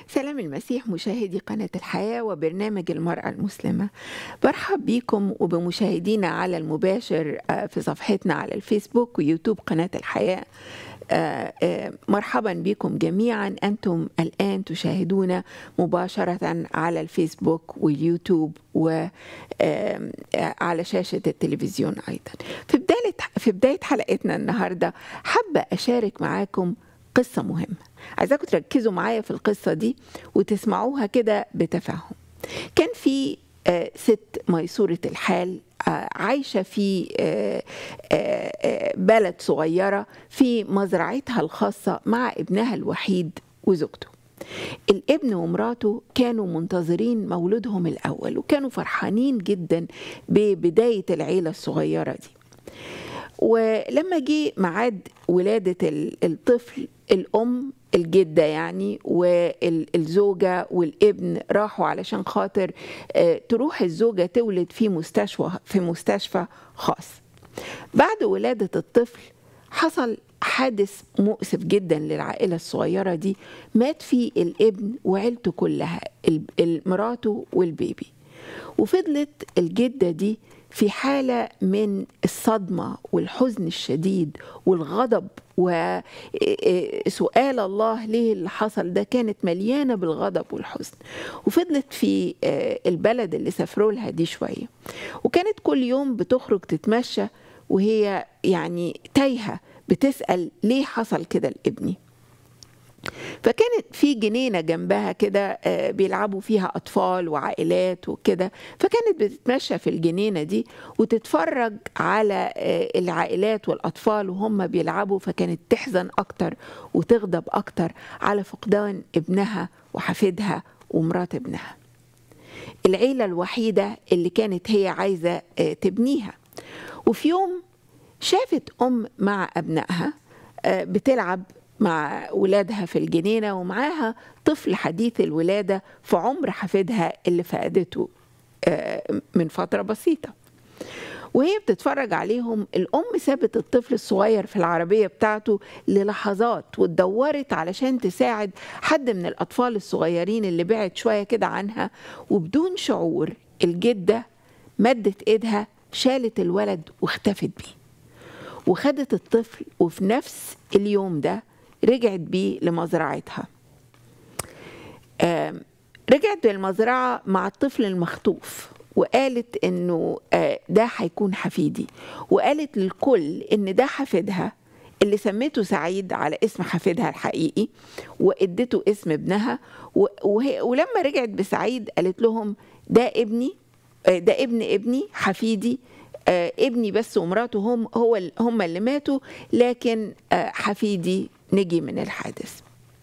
سلام المسيح مشاهدي قناة الحياة وبرنامج المرأة المسلمة برحب بكم وبمشاهدينا على المباشر آه، في صفحتنا على الفيسبوك ويوتيوب قناة الحياة آه، آه، مرحبا بكم جميعا أنتم الآن تشاهدون مباشرة على الفيسبوك واليوتيوب وعلى شاشة التلفزيون أيضا في بداية في بداية حلقتنا النهاردة حابة أشارك معاكم قصة مهمة عايزاكم تركزوا معايا في القصة دي وتسمعوها كده بتفاهم كان في آه، ست ميسورة الحال آه، عايشة في آه، آه، آه، بلد صغيرة في مزرعتها الخاصة مع ابنها الوحيد وزوجته الابن ومراته كانوا منتظرين مولودهم الأول وكانوا فرحانين جدا ببداية العيلة الصغيرة دي ولما جه ميعاد ولادة ال- الطفل الأم الجدة يعني والزوجة والابن راحوا علشان خاطر آه، تروح الزوجة تولد في مستشفى في مستشفى خاص بعد ولادة الطفل حصل حادث مؤسف جدا للعائلة الصغيرة دي مات فيه الابن وعيلته كلها ال- مراته والبيبي وفضلت الجدة دي في حالة من الصدمة والحزن الشديد والغضب وسؤال الله ليه اللي حصل ده كانت مليانة بالغضب والحزن وفضلت في آه، البلد اللي سافروا لها دي شوية وكانت كل يوم بتخرج تتمشى وهي يعني تايهة بتسأل ليه حصل كده لابني فكانت في جنينة جنبها كده آه، بيلعبوا فيها أطفال وعائلات وكده فكانت بتتمشى في الجنينة دي وتتفرج على آه، العائلات والأطفال وهم بيلعبوا فكانت تحزن أكتر وتغضب أكتر على فقدان ابنها وحفيدها ومرات ابنها العيلة الوحيدة اللي كانت هي عايزة آه، تبنيها وفي يوم شافت أم مع أبنائها آه، بتلعب مع ولادها في الجنينة ومعاها طفل حديث الولادة في عمر حفيدها اللي فقدته آه، من فترة بسيطة وهي بتتفرج عليهم الأم سابت الطفل الصغير في العربية بتاعته للحظات واتدورت علشان تساعد حد من الأطفال الصغيرين اللي بعد شوية كده عنها وبدون شعور الجدة مدت إيدها شالت الولد واختفت بيه وخدت الطفل وفي نفس اليوم ده رجعت بيه لمزرعتها آم، رجعت للمزرعة مع الطفل المخطوف وقالت انه آه، ده هيكون حفيدي وقالت للكل ان ده حفيدها اللي سميته سعيد على اسم حفيدها الحقيقي وادته اسم ابنها و- وهي ولما رجعت بسعيد قالت لهم ده ابني آه، ده ابن ابني حفيدي آه، ابني بس ومراته هم هو ال- هم اللي ماتوا لكن آه، حفيدي نجي من الحادث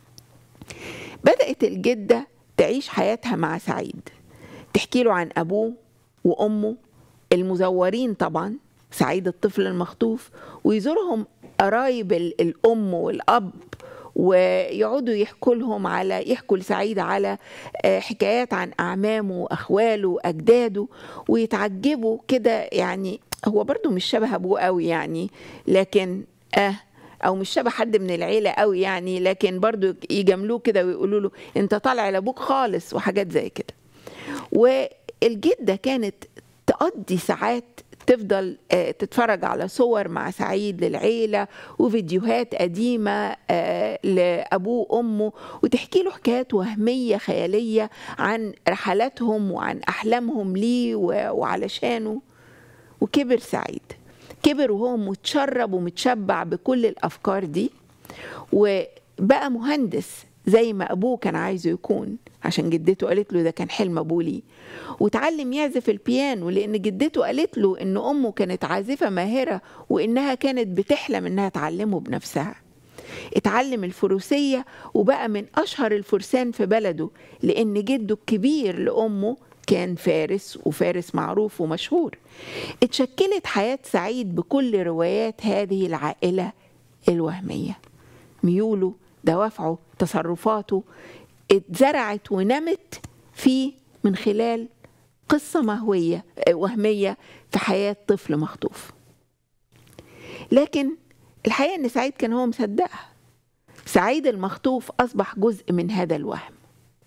بدأت الجدة تعيش حياتها مع سعيد تحكي له عن أبوه وأمه المزورين طبعا سعيد الطفل المخطوف ويزورهم قرايب ال- الأم والأب ويقعدوا يحكوا لهم على يحكوا لسعيد على آه، حكايات عن أعمامه وأخواله وأجداده ويتعجبوا كده يعني هو برضو مش شبه أبوه قوي يعني لكن آه او مش شبه حد من العيله قوي يعني لكن برضو يجاملوه كده ويقولوا له انت طالع لابوك خالص وحاجات زي كده والجده كانت تقضي ساعات تفضل آه، تتفرج على صور مع سعيد للعيلة وفيديوهات قديمة آه، لأبوه وأمه وتحكي له حكايات وهمية خيالية عن رحلاتهم وعن أحلامهم ليه و- وعلشانه وكبر سعيد كبر وهو متشرب ومتشبع بكل الافكار دي وبقى مهندس زي ما ابوه كان عايزه يكون عشان جدته قالت له ده كان حلم ابوه ليه وتعلم يعزف البيانو لان جدته قالت له ان امه كانت عازفه ماهره وانها كانت بتحلم انها تعلمه بنفسها اتعلم الفروسية وبقى من أشهر الفرسان في بلده لأن جده الكبير لأمه كان فارس وفارس معروف ومشهور اتشكلت حياة سعيد بكل روايات هذه العائلة الوهمية ميوله دوافعه تصرفاته اتزرعت ونمت فيه من خلال قصة مهوية وهمية في حياة طفل مخطوف لكن الحقيقة إن سعيد كان هو مصدقها سعيد المخطوف أصبح جزء من هذا الوهم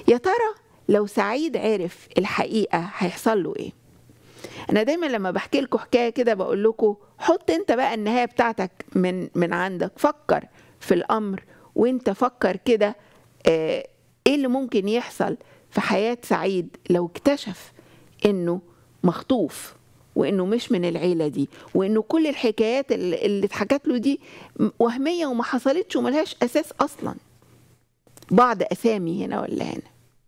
يا ترى لو سعيد عرف الحقيقة هيحصل له إيه أنا دايما لما بحكي لكم حكاية كده بقول لكم حط أنت بقى النهاية بتاعتك من من عندك فكر في الأمر وأنت فكر كده آه إيه اللي ممكن يحصل في حياة سعيد لو اكتشف إنه مخطوف وانه مش من العيله دي وانه كل الحكايات اللي اللي اتحكت له دي وهميه وما حصلتش وملهاش اساس اصلا بعض اسامي هنا ولا هنا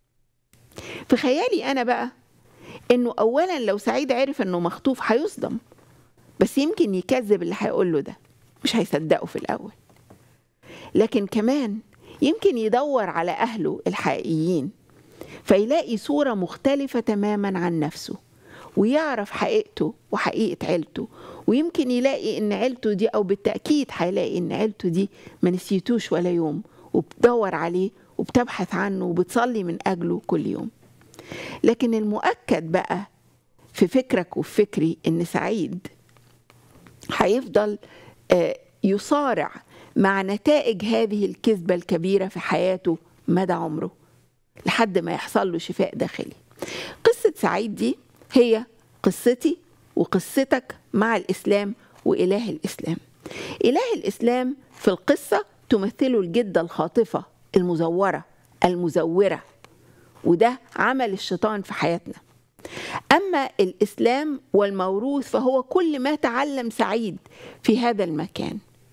في خيالي انا بقى انه اولا لو سعيد عرف انه مخطوف هيصدم بس يمكن يكذب اللي هيقول له ده مش هيصدقه في الاول لكن كمان يمكن يدور على اهله الحقيقيين فيلاقي صوره مختلفه تماما عن نفسه ويعرف حقيقته وحقيقة عيلته ويمكن يلاقي ان عيلته دي او بالتأكيد هيلاقي ان عيلته دي ما نسيتوش ولا يوم وبتدور عليه وبتبحث عنه وبتصلي من أجله كل يوم لكن المؤكد بقى في فكرك وفي فكري ان سعيد هيفضل يصارع مع نتائج هذه الكذبة الكبيرة في حياته مدى عمره لحد ما يحصل له شفاء داخلي قصة سعيد دي هي قصتي وقصتك مع الإسلام وإله الإسلام إله الإسلام في القصة تمثله الجدة الخاطفة المزورة المزورة وده عمل الشيطان في حياتنا أما الإسلام والموروث فهو كل ما تعلم سعيد في هذا المكان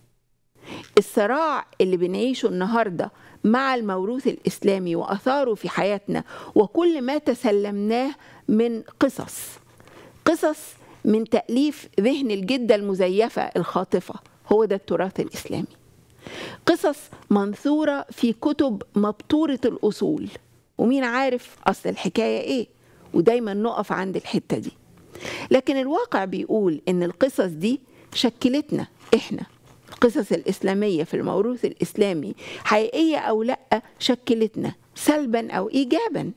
الصراع اللي بنعيشه النهارده مع الموروث الاسلامي واثاره في حياتنا وكل ما تسلمناه من قصص قصص من تاليف ذهن الجده المزيفه الخاطفه هو ده التراث الاسلامي قصص منثوره في كتب مبتوره الاصول ومين عارف اصل الحكايه ايه ودايما نقف عند الحته دي لكن الواقع بيقول ان القصص دي شكلتنا احنا القصص الإسلامية في الموروث الإسلامي حقيقية أو لأ شكلتنا سلبا أو إيجابا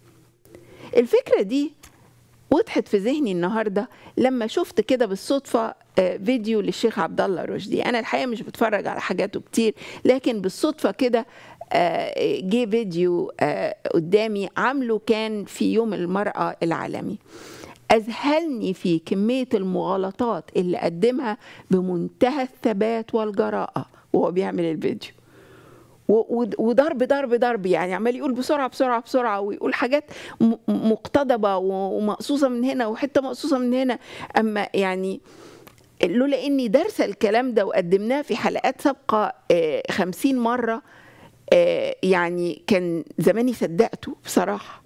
الفكرة دي وضحت في ذهني النهاردة لما شفت كده بالصدفة فيديو للشيخ عبد الله رشدي أنا الحقيقة مش بتفرج على حاجاته كتير لكن بالصدفة كده جه فيديو قدامي عامله كان في يوم المرأة العالمي أذهلني في كمية المغالطات اللي قدمها بمنتهى الثبات والجراءة وهو بيعمل الفيديو وضرب ضرب ضرب يعني عمال يقول بسرعة بسرعة بسرعة ويقول حاجات مقتضبة ومقصوصة من هنا وحتة مقصوصة من هنا أما يعني لولا إني دارسة الكلام ده وقدمناه في حلقات سابقة خمسين مرة يعني كان زماني صدقته بصراحة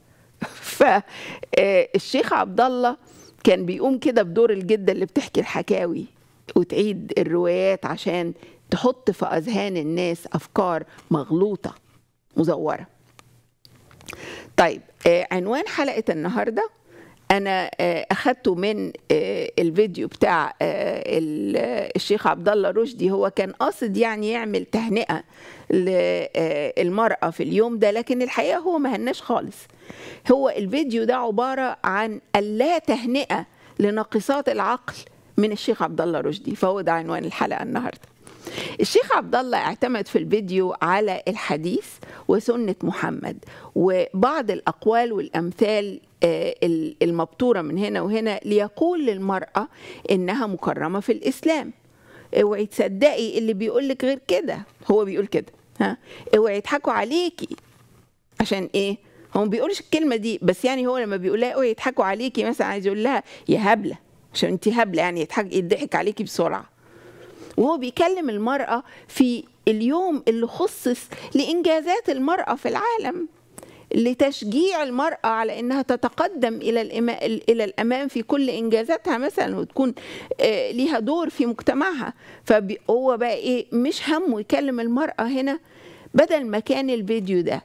فالشيخ عبد الله كان بيقوم كده بدور الجده اللي بتحكي الحكاوي وتعيد الروايات عشان تحط في اذهان الناس افكار مغلوطه مزوره طيب عنوان حلقه النهارده انا اخدته من الفيديو بتاع الشيخ عبد الله رشدي هو كان قاصد يعني يعمل تهنئه للمراه في اليوم ده لكن الحقيقه هو ما هناش خالص هو الفيديو ده عباره عن اللا تهنئه لناقصات العقل من الشيخ عبد الله رشدي فهو ده عنوان الحلقه النهارده الشيخ عبد الله اعتمد في الفيديو على الحديث وسنه محمد وبعض الاقوال والامثال المبتوره من هنا وهنا ليقول للمراه انها مكرمه في الاسلام اوعي تصدقي اللي بيقول لك غير كده هو بيقول كده ها اوعي يضحكوا عليكي عشان ايه هو ما بيقولش الكلمه دي بس يعني هو لما بيقول لها اوعي يضحكوا عليكي مثلا عايز يقول لها يا هبله عشان انت هبله يعني يضحك يضحك عليكي بسرعه وهو بيكلم المراه في اليوم اللي خصص لانجازات المراه في العالم لتشجيع المرأة على إنها تتقدم إلى إلى الأمام في كل إنجازاتها مثلا وتكون ليها دور في مجتمعها فهو بقى إيه مش همه يكلم المرأة هنا بدل ما كان الفيديو ده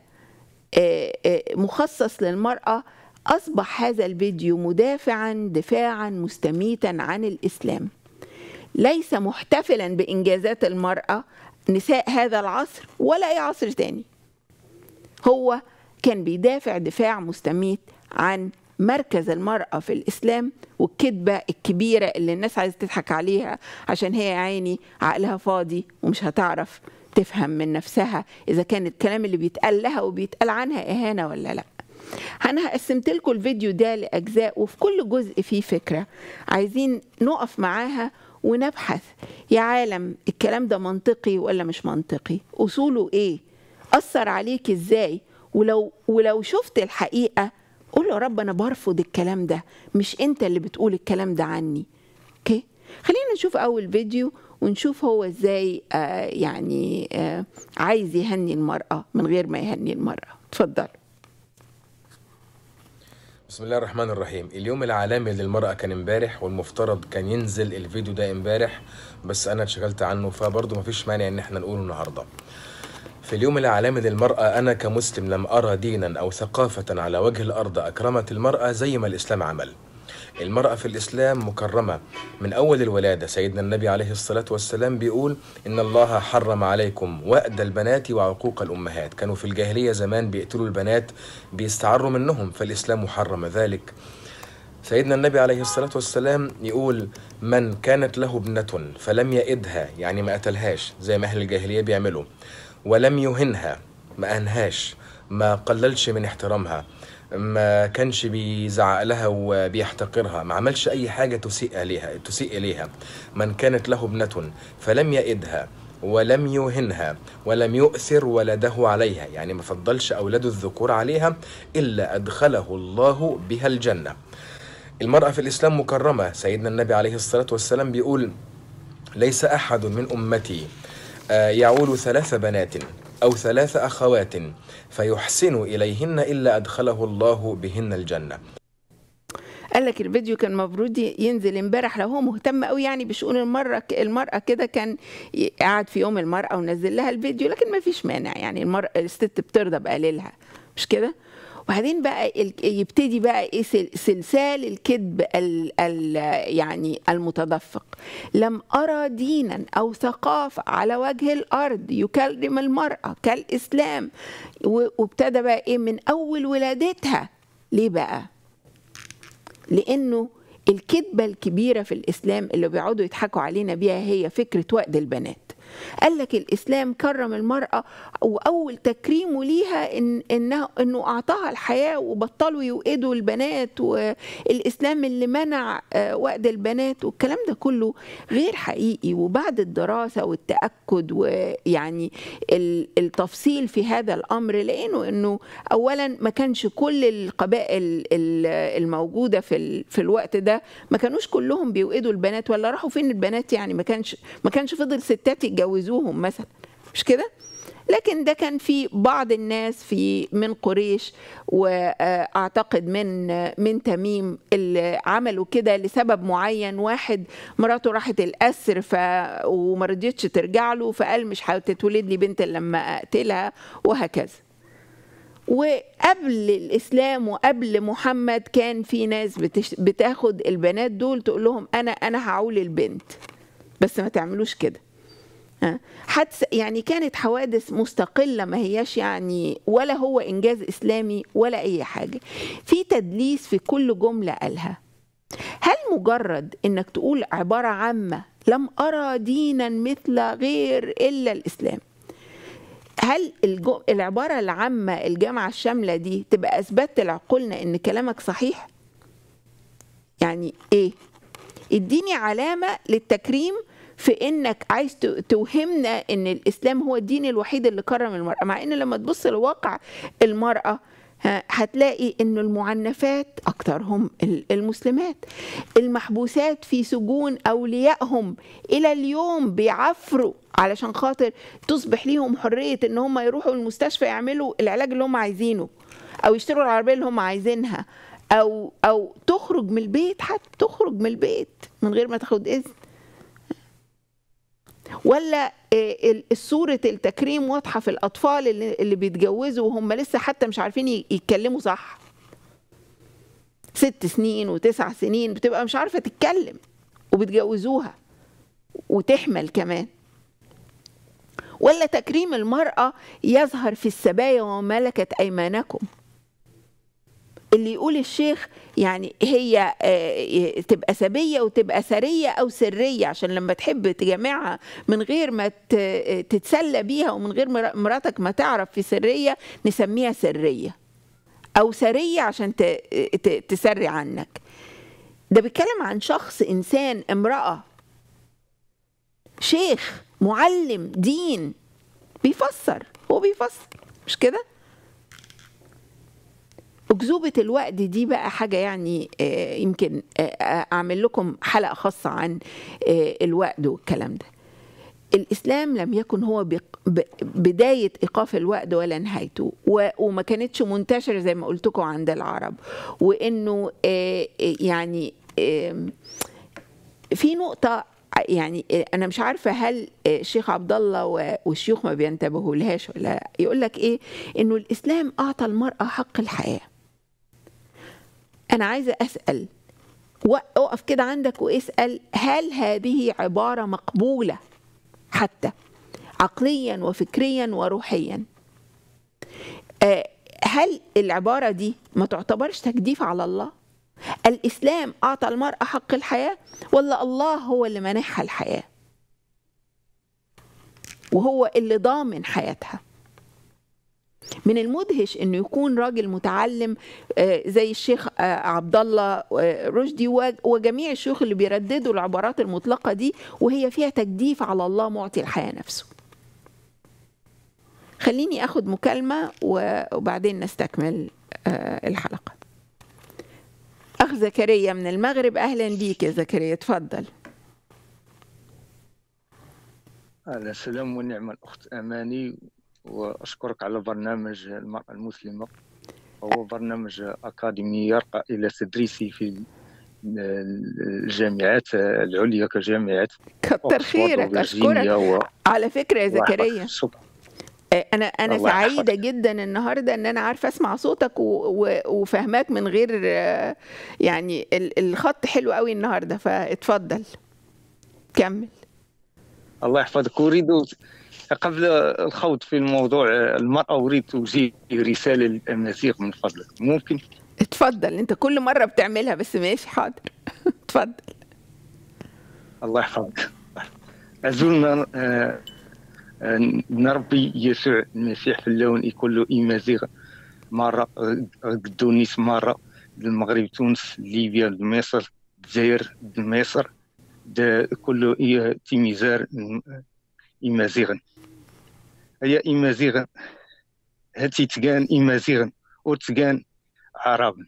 مخصص للمرأة أصبح هذا الفيديو مدافعا دفاعا مستميتا عن الإسلام ليس محتفلا بإنجازات المرأة نساء هذا العصر ولا أي عصر تاني هو كان بيدافع دفاع مستميت عن مركز المرأة في الإسلام والكذبة الكبيرة اللي الناس عايزة تضحك عليها عشان هي عيني عقلها فاضي ومش هتعرف تفهم من نفسها اذا كان الكلام اللي بيتقال لها وبيتقال عنها اهانه ولا لا انا قسمت لكم الفيديو ده لاجزاء وفي كل جزء فيه فكره عايزين نقف معاها ونبحث يا عالم الكلام ده منطقي ولا مش منطقي اصوله ايه اثر عليك ازاي ولو ولو شفت الحقيقه قول له يا رب انا برفض الكلام ده مش انت اللي بتقول الكلام ده عني اوكي خلينا نشوف اول فيديو ونشوف هو ازاي آه يعني آه عايز يهني المراه من غير ما يهني المراه اتفضل بسم الله الرحمن الرحيم اليوم العالمي للمرأة كان امبارح والمفترض كان ينزل الفيديو ده امبارح بس انا اتشغلت عنه فبرضه مفيش مانع ان احنا نقوله النهارده في اليوم العالمي للمرأة أنا كمسلم لم أرى دينا أو ثقافة على وجه الأرض أكرمت المرأة زي ما الإسلام عمل المرأة في الإسلام مكرمة من أول الولادة سيدنا النبي عليه الصلاة والسلام بيقول إن الله حرم عليكم وأد البنات وعقوق الأمهات كانوا في الجاهلية زمان بيقتلوا البنات بيستعروا منهم فالإسلام حرم ذلك سيدنا النبي عليه الصلاة والسلام يقول من كانت له ابنة فلم يئدها يعني ما قتلهاش زي ما أهل الجاهلية بيعملوا ولم يهنها ما أنهاش ما قللش من احترامها ما كانش بيزعق لها وبيحتقرها ما عملش اي حاجه تسيء اليها تسيء اليها من كانت له ابنه فلم يئدها ولم يهنها ولم يؤثر ولده عليها يعني ما فضلش اولاده الذكور عليها الا ادخله الله بها الجنه المراه في الاسلام مكرمه سيدنا النبي عليه الصلاه والسلام بيقول ليس احد من امتي يعول ثلاث بنات أو ثلاث أخوات فيحسن إليهن إلا أدخله الله بهن الجنة قال لك الفيديو كان المفروض ينزل امبارح لو هو مهتم قوي يعني بشؤون المرأة المرأة كده كان قاعد في يوم المرأة ونزل لها الفيديو لكن ما فيش مانع يعني المرأة الست بترضى بقليلها مش كده؟ وبعدين بقى يبتدي بقى ايه سلسال الكذب ال ال يعني المتدفق لم ارى دينا او ثقافه على وجه الارض يكرم المراه كالاسلام وابتدى بقى ايه من اول ولادتها ليه بقى لانه الكذبه الكبيره في الاسلام اللي بيقعدوا يضحكوا علينا بيها هي فكره وقت البنات قال لك الاسلام كرم المراه واول تكريمه ليها ان انه انه اعطاها الحياه وبطلوا يوقدوا البنات والاسلام اللي منع وقد البنات والكلام ده كله غير حقيقي وبعد الدراسه والتاكد ويعني التفصيل في هذا الامر لانه انه اولا ما كانش كل القبائل الموجوده في في الوقت ده ما كانوش كلهم بيوقدوا البنات ولا راحوا فين البنات يعني ما كانش ما كانش فضل ستات يتجوزوهم مثلا مش كده لكن ده كان في بعض الناس في من قريش واعتقد من من تميم اللي عملوا كده لسبب معين واحد مراته راحت الاسر ف وما رضيتش ترجع له فقال مش هتتولد لي بنت لما اقتلها وهكذا وقبل الاسلام وقبل محمد كان في ناس بتش... بتاخد البنات دول تقول لهم انا انا هعول البنت بس ما تعملوش كده حدث يعني كانت حوادث مستقله ما هياش يعني ولا هو انجاز اسلامي ولا اي حاجه في تدليس في كل جمله قالها هل مجرد انك تقول عباره عامه لم ارى دينا مثل غير الا الاسلام هل العباره العامه الجامعه الشامله دي تبقى اثبتت لعقولنا ان كلامك صحيح يعني ايه اديني علامه للتكريم في انك عايز توهمنا ان الاسلام هو الدين الوحيد اللي كرم المراه مع ان لما تبص لواقع المراه هتلاقي ان المعنفات اكثرهم المسلمات المحبوسات في سجون اوليائهم الى اليوم بيعفروا علشان خاطر تصبح ليهم حريه ان هم يروحوا المستشفى يعملوا العلاج اللي هم عايزينه او يشتروا العربيه اللي هم عايزينها او او تخرج من البيت حتى تخرج من البيت من غير ما تاخد اذن ولا صورة التكريم واضحة في الأطفال اللي, اللي بيتجوزوا وهم لسه حتى مش عارفين يتكلموا صح ست سنين وتسع سنين بتبقى مش عارفة تتكلم وبتجوزوها وتحمل كمان ولا تكريم المرأة يظهر في السبايا وملكت أيمانكم اللي يقول الشيخ يعني هي آه، تبقى سبية وتبقى سرية أو سرية عشان لما تحب تجمعها من غير ما ت- تتسلى بيها ومن غير مر- مراتك ما تعرف في سرية نسميها سرية أو سرية عشان ت- ت- تسري عنك ده بيتكلم عن شخص إنسان امرأة شيخ معلم دين بيفسر هو بيفسر مش كده أكذوبة الوقت دي بقى حاجة يعني آه، يمكن آه، آه، أعمل لكم حلقة خاصة عن آه، الوقت والكلام ده الإسلام لم يكن هو بق- ب- بداية إيقاف الوقت ولا نهايته و- وما كانتش منتشرة زي ما قلت لكم عند العرب وإنه آه، آه، يعني آم، في نقطة يعني أنا مش عارفة هل الشيخ عبد الله و- والشيوخ ما بينتبهوا لهاش ولا يقول لك إيه إنه الإسلام أعطى المرأة حق الحياة أنا عايزة أسأل وقف كده عندك واسأل هل هذه عبارة مقبولة حتى عقليا وفكريا وروحيا آه، هل العبارة دي ما تعتبرش تجديف على الله الإسلام أعطى المرأة حق الحياة ولا الله هو اللي منحها الحياة وهو اللي ضامن حياتها من المدهش انه يكون راجل متعلم آه، زي الشيخ آه، عبد الله آه، رشدي و- وجميع الشيوخ اللي بيرددوا العبارات المطلقه دي وهي فيها تجديف على الله معطي الحياه نفسه. خليني اخد مكالمه و- وبعدين نستكمل آه، الحلقه. اخ زكريا من المغرب اهلا بيك يا زكريا اتفضل. أهلا السلام والنعمة الأخت أماني وأشكرك على برنامج المرأة المسلمة هو برنامج أكاديمي يرقى إلى تدريسي في الجامعات العليا كجامعات كتر أوكسفورد خيرك وفرجينيا اشكرك و... على فكره يا وأحفظ. زكريا شكرا آه، انا انا الله سعيده جدا النهارده ان انا عارفه اسمع صوتك و- و- وفهماك من غير آه، يعني ال- الخط حلو قوي النهارده فاتفضل كمل الله يحفظك أريد قبل الخوض في الموضوع المرأة أريد توجيه رسالة للأمازيغ من فضلك ممكن اتفضل انت كل مره بتعملها بس ماشي حاضر اتفضل الله يحفظك أزولنا آه، آه، نربي يسوع المسيح في اللون يكون له إمازيغ مرة آه، تونس مرة المغرب تونس ليبيا مصر الجزائر مصر ده كله إيه تيميزار إمازيغا هي إمازيغا هاتي تقان إمازيغا وتقان عربا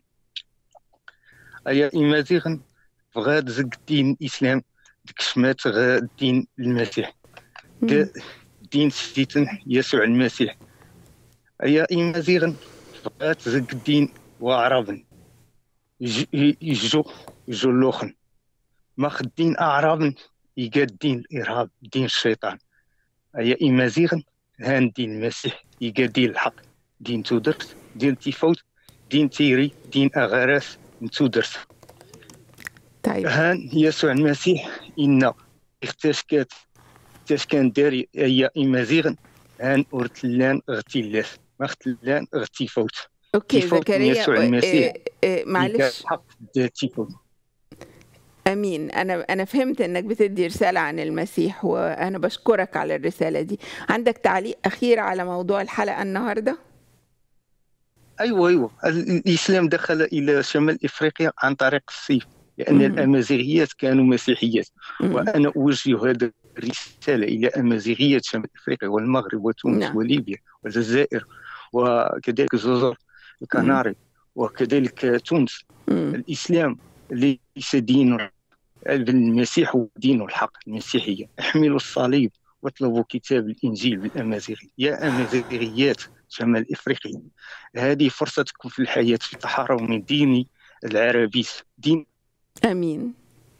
هي إمازيغا بغات زق الدين الإسلام ديك شمات غا الدين المسيح مم. دين سيتن يسوع المسيح هي إمازيغا بغات زق الدين وعربا يج- يجو يجو اللوخن ما خدين أعرابا يقاد دين الإرهاب دين الشيطان هي إمازيغا هان دين المسيح يقاد دين الحق دين تودرت دين تيفوت دين تيري دين أغراس تودرت طيب هان يسوع المسيح إن اختشكات اختاش كان داري هي إمازيغا هان أرتلان اغتيلات ما اختلان اغتيفوت اوكي كيف زكريا يسوع المسيح آه، آه، معلش حق دا تيفوت امين انا انا فهمت انك بتدي رساله عن المسيح وانا بشكرك على الرساله دي عندك تعليق اخير على موضوع الحلقه النهارده ايوه ايوه الاسلام دخل الى شمال افريقيا عن طريق السيف لان مم. الامازيغيات كانوا مسيحيات مم. وانا اوجه هذه الرساله الى امازيغيه شمال افريقيا والمغرب وتونس نعم. وليبيا والجزائر وكذلك الجزر الكناري وكذلك تونس مم. الاسلام ليس دين المسيح هو دين الحق المسيحيه احملوا الصليب واطلبوا كتاب الانجيل بالامازيغي يا امازيغيات شمال افريقيا هذه فرصتكم في الحياه في التحرر من دين العربيس دين امين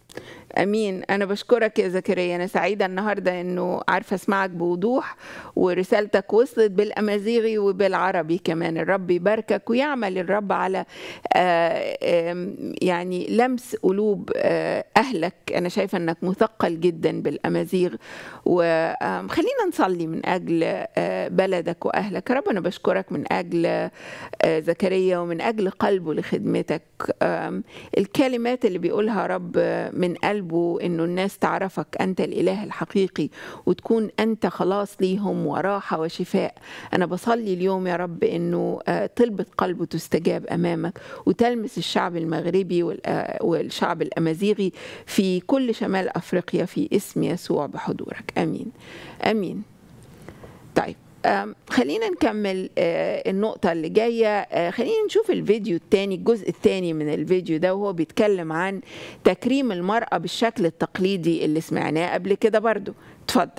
امين انا بشكرك يا زكريا انا سعيده النهارده انه عارفه اسمعك بوضوح ورسالتك وصلت بالامازيغي وبالعربي كمان الرب يباركك ويعمل الرب على آه، آم، يعني لمس قلوب آه، اهلك انا شايفه انك مثقل جدا بالامازيغ وخلينا نصلي من اجل آه، بلدك واهلك رب انا بشكرك من اجل آه، زكريا ومن اجل قلبه لخدمتك آم، الكلمات اللي بيقولها رب من قلبه انه الناس تعرفك انت الاله الحقيقي وتكون انت خلاص ليهم وراحه وشفاء انا بصلي اليوم يا رب انه آه، طلبه قلبه تستجاب امامك وتلمس الشعب المغربي وال- آه، والشعب الامازيغي في كل شمال افريقيا في اسم يسوع بحضورك امين امين طيب أم، خلينا نكمل آه، النقطة اللي جاية آه، خلينا نشوف الفيديو التاني الجزء التاني من الفيديو ده وهو بيتكلم عن تكريم المرأة بالشكل التقليدي اللي سمعناه قبل كده برضو اتفضل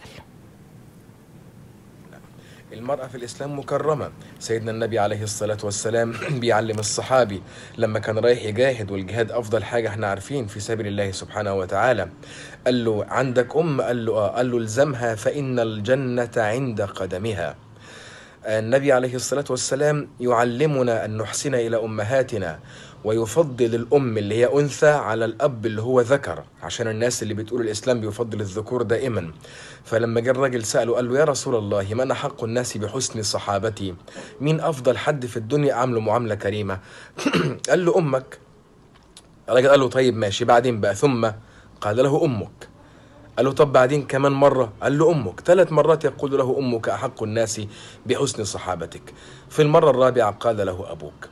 المرأة في الإسلام مكرمة سيدنا النبي عليه الصلاة والسلام بيعلم الصحابي لما كان رايح يجاهد والجهاد أفضل حاجة احنا عارفين في سبيل الله سبحانه وتعالى قال له عندك أم قال له آه قال له الزمها فإن الجنة عند قدمها النبي عليه الصلاة والسلام يعلمنا أن نحسن إلى أمهاتنا ويفضل الأم اللي هي أنثى على الأب اللي هو ذكر عشان الناس اللي بتقول الإسلام بيفضل الذكور دائما فلما جه الراجل سأله قال له يا رسول الله من أحق الناس بحسن صحابتي مين أفضل حد في الدنيا أعمله معاملة كريمة قال له أمك الراجل قال له طيب ماشي بعدين بقى ثم قال له أمك قال له طب بعدين كمان مرة قال له أمك ثلاث مرات يقول له أمك أحق الناس بحسن صحابتك في المرة الرابعة قال له أبوك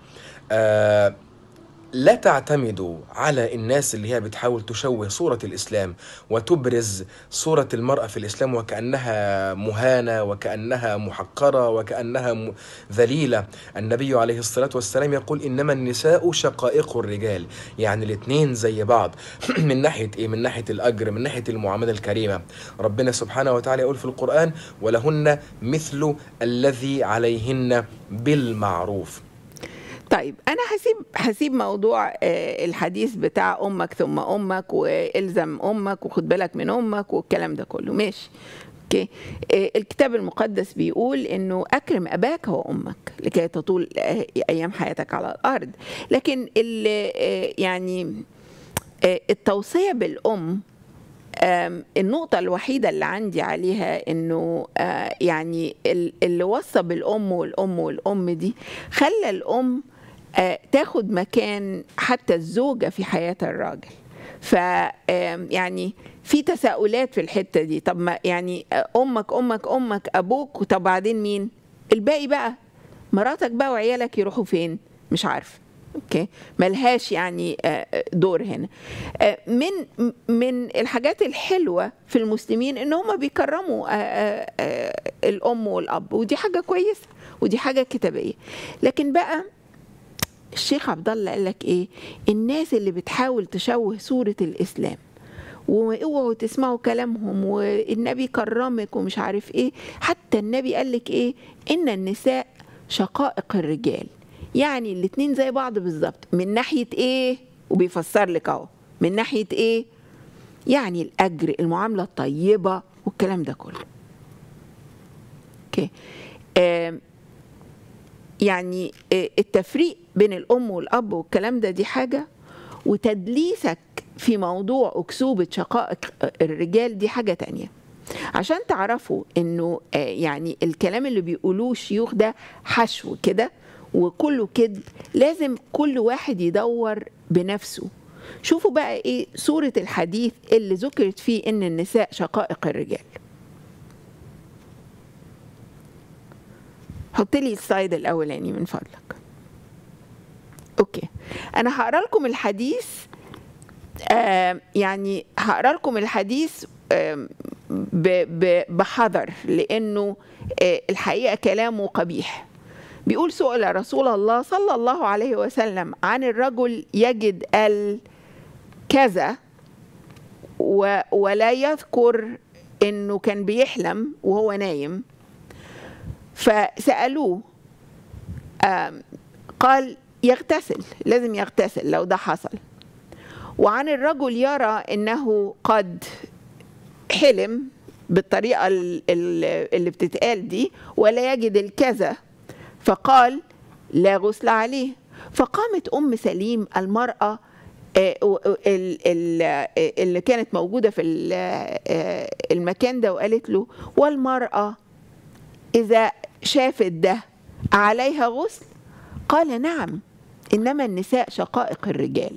آه لا تعتمدوا على الناس اللي هي بتحاول تشوه صورة الإسلام وتبرز صورة المرأة في الإسلام وكأنها مهانة وكأنها محقرة وكأنها م- ذليلة النبي عليه الصلاة والسلام يقول إنما النساء شقائق الرجال يعني الاثنين زي بعض من ناحية إيه؟ من ناحية الأجر من ناحية المعاملة الكريمة ربنا سبحانه وتعالى يقول في القرآن ولهن مثل الذي عليهن بالمعروف طيب انا هسيب هسيب موضوع آه، الحديث بتاع امك ثم امك والزم امك وخد بالك من امك والكلام ده كله ماشي اوكي آه، الكتاب المقدس بيقول انه اكرم اباك وامك لكي تطول آه، ايام حياتك على الارض لكن اللي آه، يعني آه، التوصيه بالام آم، النقطة الوحيدة اللي عندي عليها انه آه، يعني ال- اللي وصى بالام والام والام دي خلى الام آه، تاخد مكان حتى الزوجة في حياة الراجل ف آم، يعني في تساؤلات في الحتة دي طب ما يعني آه، امك امك امك ابوك طب بعدين مين الباقي بقى مراتك بقى وعيالك يروحوا فين مش عارفه اوكي ملهاش يعني آه، دور هنا آه، من من الحاجات الحلوه في المسلمين ان هم بيكرموا آه، آه، آه، الام والاب ودي حاجه كويسه ودي حاجه كتابيه لكن بقى الشيخ عبد الله قال لك ايه الناس اللي بتحاول تشوه صوره الاسلام واوعوا تسمعوا كلامهم والنبي كرمك ومش عارف ايه حتى النبي قال لك ايه ان النساء شقائق الرجال يعني الاتنين زي بعض بالظبط من ناحيه ايه وبيفسر لك اهو من ناحيه ايه يعني الاجر المعامله الطيبه والكلام ده كله اوكي آم، يعني آه، التفريق بين الام والاب والكلام ده دي حاجه وتدليسك في موضوع اكسوبه شقائق الرجال دي حاجه تانية عشان تعرفوا انه آه، يعني الكلام اللي بيقولوه الشيوخ ده حشو كده وكله كذب لازم كل واحد يدور بنفسه شوفوا بقى ايه صورة الحديث اللي ذكرت فيه ان النساء شقائق الرجال حط لي السلايد الاولاني من فضلك اوكي انا هقرا لكم الحديث آه يعني هقرا لكم الحديث آه ب- ب- بحذر لانه آه الحقيقه كلامه قبيح بيقول سئل رسول الله صلى الله عليه وسلم عن الرجل يجد الكذا و- ولا يذكر انه كان بيحلم وهو نايم فسالوه آم، قال يغتسل لازم يغتسل لو ده حصل وعن الرجل يرى انه قد حلم بالطريقه ال- ال- اللي بتتقال دي ولا يجد الكذا فقال لا غسل عليه فقامت ام سليم المراه آه، و- ال- ال- آه، اللي كانت موجوده في ال- آه، المكان ده وقالت له والمراه اذا شافت ده عليها غسل قال نعم انما النساء شقائق الرجال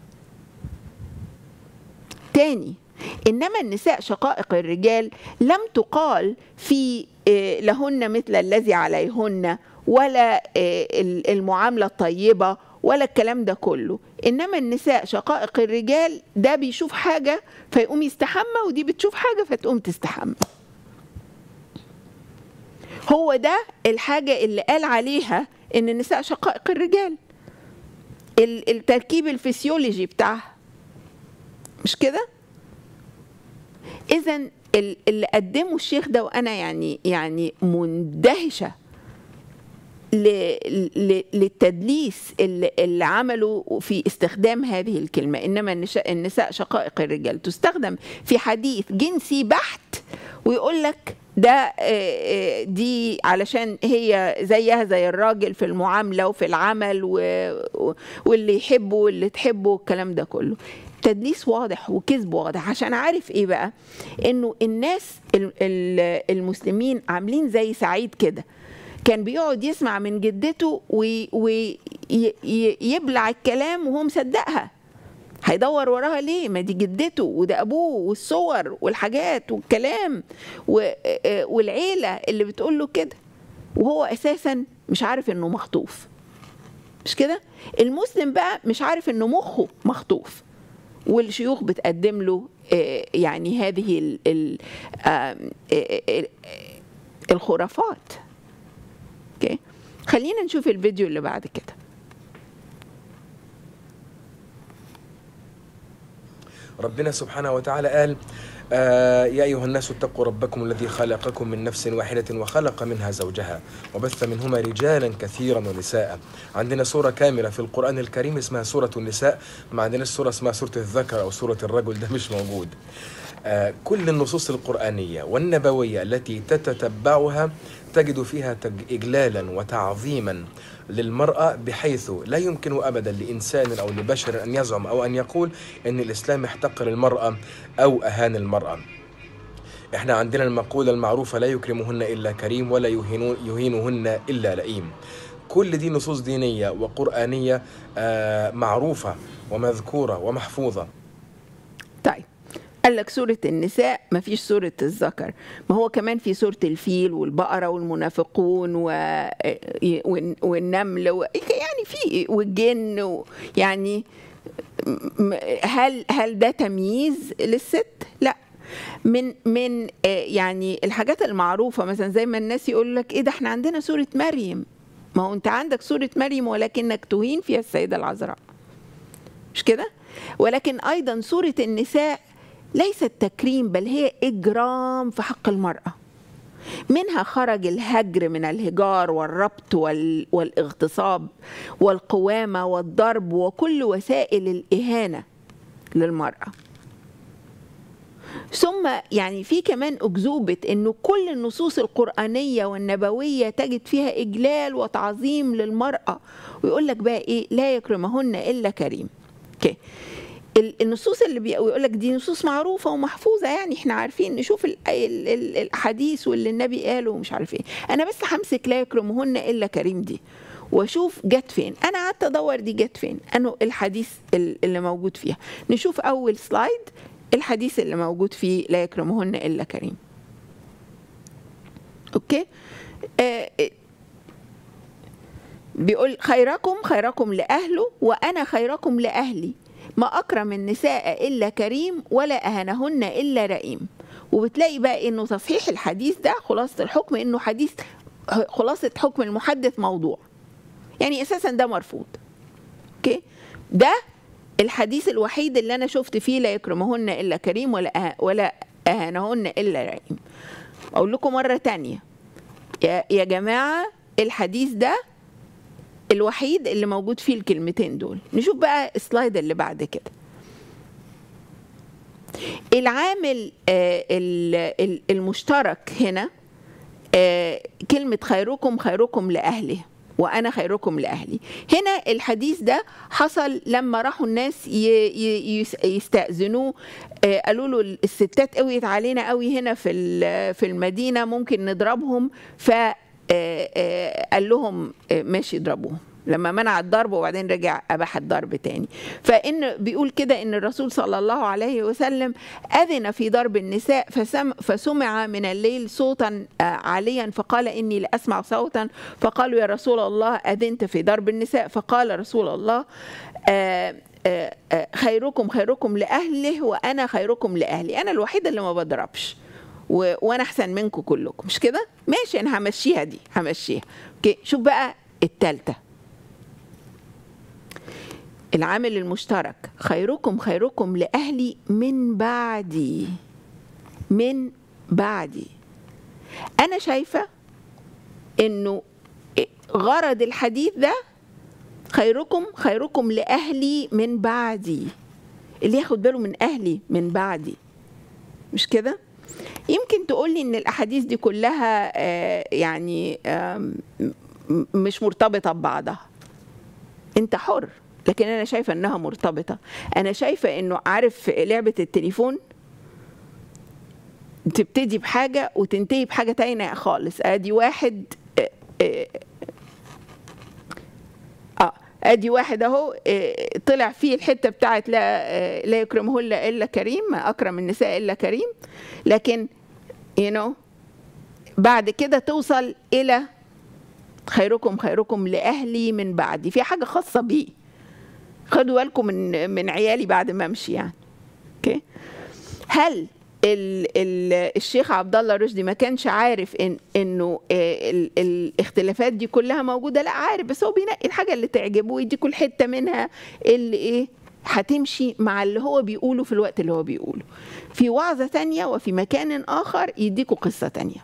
تاني انما النساء شقائق الرجال لم تقال في آه، لهن مثل الذي عليهن ولا آه، ال- المعامله الطيبه ولا الكلام ده كله انما النساء شقائق الرجال ده بيشوف حاجه فيقوم يستحمى ودي بتشوف حاجه فتقوم تستحمى هو ده الحاجه اللي قال عليها ان النساء شقائق الرجال ال- التركيب الفسيولوجي بتاعها مش كده اذا ال- اللي قدمه الشيخ ده وانا يعني يعني مندهشه ل- ل- للتدليس اللي, اللي عمله في استخدام هذه الكلمة إنما النشاء النساء شقائق الرجال تستخدم في حديث جنسي بحت ويقول لك ده آه، آه، دي علشان هي زيها زي الراجل في المعاملة وفي العمل و- و- واللي يحبه واللي تحبه الكلام ده كله تدليس واضح وكذب واضح عشان عارف ايه بقى انه الناس ال- ال- المسلمين عاملين زي سعيد كده كان بيقعد يسمع من جدته ويبلع الكلام وهو مصدقها هيدور وراها ليه ما دي جدته وده ابوه والصور والحاجات والكلام و- والعيله اللي بتقول له كده وهو اساسا مش عارف انه مخطوف مش كده المسلم بقى مش عارف انه مخه مخطوف والشيوخ بتقدم له آه، يعني هذه ال- ال- آم، آه، آه، آه، الخرافات اوكي خلينا نشوف الفيديو اللي بعد كده ربنا سبحانه وتعالى قال آه يا أيها الناس اتقوا ربكم الذي خلقكم من نفس واحدة وخلق منها زوجها وبث منهما رجالا كثيرا ونساء عندنا سورة كاملة في القرآن الكريم اسمها سورة النساء ما عندناش سورة اسمها سورة الذكر أو سورة الرجل ده مش موجود آه كل النصوص القرآنية والنبوية التي تتتبعها تجد فيها تج- إجلالا وتعظيما للمرأة بحيث لا يمكن أبدا لإنسان أو لبشر أن يزعم أو أن يقول أن الإسلام احتقر المرأة أو أهان المرأة احنا عندنا المقولة المعروفة لا يكرمهن إلا كريم ولا يهينون يهينهن إلا لئيم كل دي نصوص دينية وقرآنية آه، معروفة ومذكورة ومحفوظة طيب قال لك سورة النساء ما فيش سورة الذكر ما هو كمان في سورة الفيل والبقرة والمنافقون و... والن- والنمل و... يعني في والجن و... يعني م- هل هل ده تمييز للست؟ لا من من آه، يعني الحاجات المعروفة مثلا زي ما الناس يقول لك ايه ده احنا عندنا سورة مريم ما هو انت عندك سورة مريم ولكنك تهين فيها السيدة العذراء مش كده ولكن ايضا سوره النساء ليست تكريم بل هي اجرام في حق المراه منها خرج الهجر من الهجار والربط وال... والاغتصاب والقوامه والضرب وكل وسائل الاهانه للمراه ثم يعني في كمان أكذوبة أنه كل النصوص القرآنية والنبوية تجد فيها إجلال وتعظيم للمرأة ويقول لك بقى إيه لا يكرمهن إلا كريم اوكي ال- النصوص اللي بيقول لك دي نصوص معروفه ومحفوظه يعني احنا عارفين نشوف ال- ال- ال- الاحاديث واللي النبي قاله ومش عارف ايه انا بس همسك لا يكرمهن الا كريم دي واشوف جت فين انا قعدت ادور دي جت فين انه الحديث ال- اللي موجود فيها نشوف اول سلايد الحديث اللي موجود فيه لا يكرمهن الا كريم اوكي آه بيقول خيركم خيركم لأهله وأنا خيركم لأهلي ما أكرم النساء إلا كريم ولا أهنهن إلا رئيم وبتلاقي بقى إنه تصحيح الحديث ده خلاصة الحكم إنه حديث خلاصة حكم المحدث موضوع يعني أساسا ده مرفوض أوكي ده الحديث الوحيد اللي أنا شفت فيه لا يكرمهن إلا كريم ولا أه ولا أهنهن إلا رئيم أقول لكم مرة تانية يا, يا جماعة الحديث ده الوحيد اللي موجود فيه الكلمتين دول نشوف بقى السلايد اللي بعد كده العامل آه، ال- ال- المشترك هنا آه، كلمة خيركم خيركم لأهله وأنا خيركم لأهلي هنا الحديث ده حصل لما راحوا الناس ي- ي- يس- يستأذنوه آه، قالوا له الستات قويت علينا قوي هنا في ال- في المدينة ممكن نضربهم ف آه، آه، قال لهم آه، ماشي اضربوهم لما منع الضرب وبعدين رجع اباح الضرب تاني فان بيقول كده ان الرسول صلى الله عليه وسلم اذن في ضرب النساء فسم فسمع من الليل صوتا آه، عاليا فقال اني لاسمع صوتا فقالوا يا رسول الله اذنت في ضرب النساء فقال رسول الله آه، آه، آه، خيركم خيركم لاهله وانا خيركم لاهلي انا الوحيده اللي ما بضربش و... وانا احسن منكم كلكم مش كده ماشي انا همشيها دي همشيها اوكي شوف بقى التالتة العامل المشترك خيركم خيركم لأهلي من بعدي من بعدي أنا شايفة إنه غرض الحديث ده خيركم خيركم لأهلي من بعدي اللي ياخد باله من أهلي من بعدي مش كده؟ يمكن تقولي ان الاحاديث دي كلها آه، يعني آم، م- مش مرتبطه ببعضها انت حر لكن انا شايفه انها مرتبطه انا شايفه انه عارف لعبه التليفون تبتدي بحاجه وتنتهي بحاجه تانية خالص ادي واحد آه، آه، اه ادي واحد اهو آه، طلع فيه الحته بتاعت لا آه، لا يكرمه الا الا كريم ما اكرم النساء الا كريم لكن you know بعد كده توصل الى خيركم خيركم لاهلي من بعدي في حاجه خاصه بيه خدوا بالكم من من عيالي بعد ما امشي يعني اوكي هل ال ال الشيخ عبد الله رشدي ما كانش عارف ان انه آه، ال الاختلافات دي كلها موجوده لا عارف بس هو بينقي الحاجه اللي تعجبه ويديكوا الحته منها اللي ايه هتمشي مع اللي هو بيقوله في الوقت اللي هو بيقوله في وعظه تانية وفي مكان اخر يديكوا قصه تانية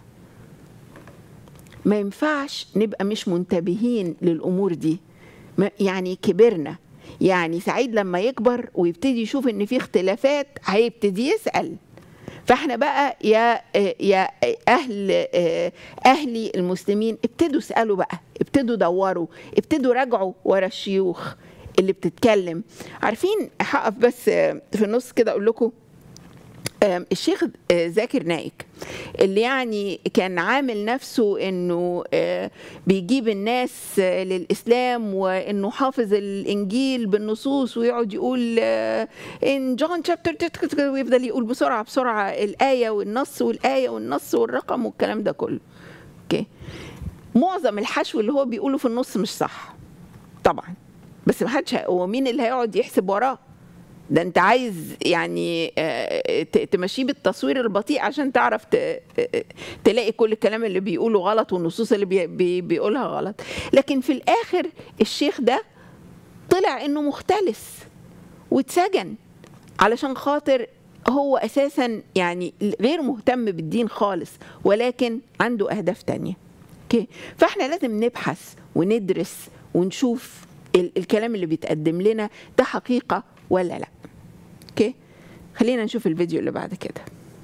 ما ينفعش نبقى مش منتبهين للامور دي ما- يعني كبرنا يعني سعيد لما يكبر ويبتدي يشوف ان في اختلافات هيبتدي يسال فاحنا بقى يا يا اهل اهلي المسلمين ابتدوا اسالوا بقى ابتدوا دوروا ابتدوا راجعوا ورا الشيوخ اللي بتتكلم عارفين هقف بس في النص كده اقول لكم آم، الشيخ آه، زاكر نايك اللي يعني كان عامل نفسه انه آه، بيجيب الناس آه، للاسلام وانه حافظ الانجيل بالنصوص ويقعد يقول ان جون شابتر ويفضل يقول بسرعه بسرعه الايه والنص والايه والنص والرقم والكلام ده كله اوكي معظم الحشو اللي هو بيقوله في النص مش صح طبعا بس ما حدش هو مين اللي هيقعد يحسب وراه ده انت عايز يعني آه، ت- تمشيه بالتصوير البطيء عشان تعرف ت- آه، تلاقي كل الكلام اللي بيقوله غلط والنصوص اللي بي- بي- بيقولها غلط لكن في الاخر الشيخ ده طلع انه مختلس واتسجن علشان خاطر هو اساسا يعني غير مهتم بالدين خالص ولكن عنده اهداف تانية اوكي فاحنا لازم نبحث وندرس ونشوف ال- الكلام اللي بيتقدم لنا ده حقيقة ولا لا اوكي خلينا نشوف الفيديو اللي بعد كده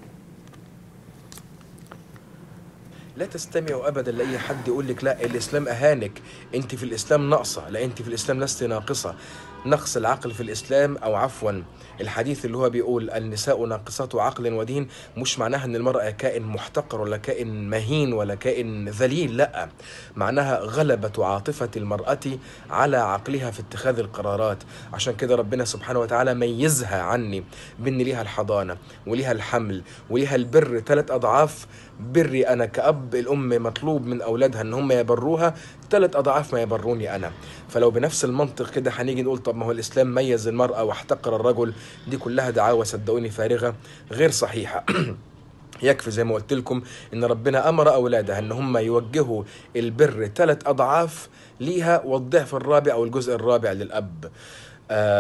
لا تستمعوا ابدا لاي حد يقول لك لا الاسلام اهانك انت في الاسلام ناقصه لا انت في الاسلام لست ناقصه نقص العقل في الاسلام او عفوا الحديث اللي هو بيقول النساء ناقصات عقل ودين مش معناها ان المراه كائن محتقر ولا كائن مهين ولا كائن ذليل لا معناها غلبه عاطفه المراه على عقلها في اتخاذ القرارات عشان كده ربنا سبحانه وتعالى ميزها عني بان ليها الحضانه وليها الحمل وليها البر ثلاث اضعاف بري انا كاب الام مطلوب من اولادها ان هم يبروها ثلاث اضعاف ما يبروني انا فلو بنفس المنطق كده هنيجي نقول طب ما هو الاسلام ميز المراه واحتقر الرجل دي كلها دعاوى صدقوني فارغه غير صحيحه يكفي زي ما قلت لكم ان ربنا امر اولادها ان هم يوجهوا البر ثلاث اضعاف ليها والضعف الرابع او الجزء الرابع للاب آه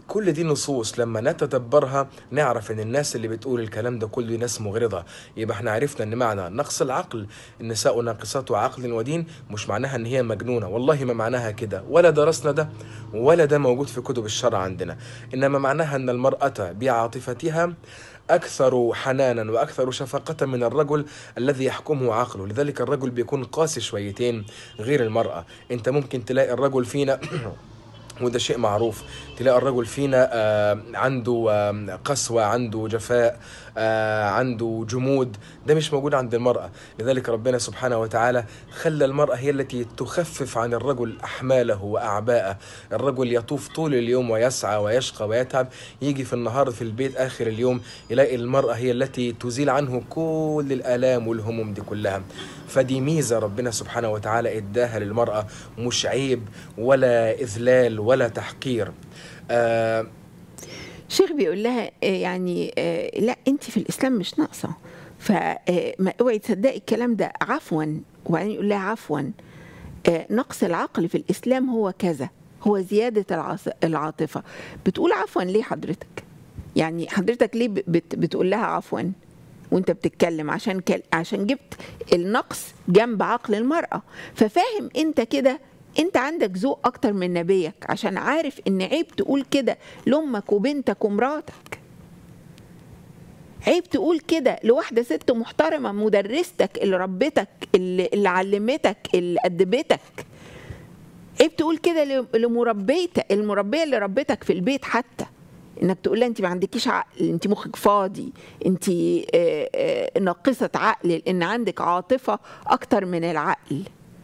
كل دي نصوص لما نتدبرها نعرف ان الناس اللي بتقول الكلام ده كله ناس مغرضة يبقى احنا عرفنا ان معنى نقص العقل النساء ناقصات عقل ودين مش معناها ان هي مجنونة والله ما معناها كده ولا درسنا ده ولا ده موجود في كتب الشرع عندنا انما معناها ان المرأة بعاطفتها أكثر حنانا وأكثر شفقة من الرجل الذي يحكمه عقله لذلك الرجل بيكون قاسي شويتين غير المرأة أنت ممكن تلاقي الرجل فينا وده شيء معروف تلاقي الرجل فينا آه، عنده آه، قسوة عنده جفاء آه، عنده جمود ده مش موجود عند المرأة لذلك ربنا سبحانه وتعالى خلى المرأة هي التي تخفف عن الرجل أحماله وأعباءه الرجل يطوف طول اليوم ويسعى ويشقى ويتعب يجي في النهار في البيت آخر اليوم يلاقي المرأة هي التي تزيل عنه كل الآلام والهموم دي كلها فدي ميزة ربنا سبحانه وتعالى اداها للمرأة مش عيب ولا إذلال ولا تحقير آه الشيخ بيقول لها آه، يعني آه، لا انت في الاسلام مش ناقصه فما اوعي تصدقي الكلام ده عفوا وبعدين يقول لها عفوا آه، نقص العقل في الاسلام هو كذا هو زياده العاص- العاطفه بتقول عفوا ليه حضرتك يعني حضرتك ليه بت بتقول لها عفوا وانت بتتكلم عشان كل... عشان جبت النقص جنب عقل المرأة ففاهم انت كده انت عندك ذوق اكتر من نبيك عشان عارف ان عيب تقول كده لامك وبنتك ومراتك عيب تقول كده لواحدة ست محترمة مدرستك اللي ربتك اللي, اللي علمتك اللي أدبتك عيب تقول كده ل- لمربيتك المربية اللي ربتك في البيت حتى انك تقول لها انت ما عندكيش عقل انت مخك فاضي انت آه، آه، ناقصة عقل لان عندك عاطفة اكتر من العقل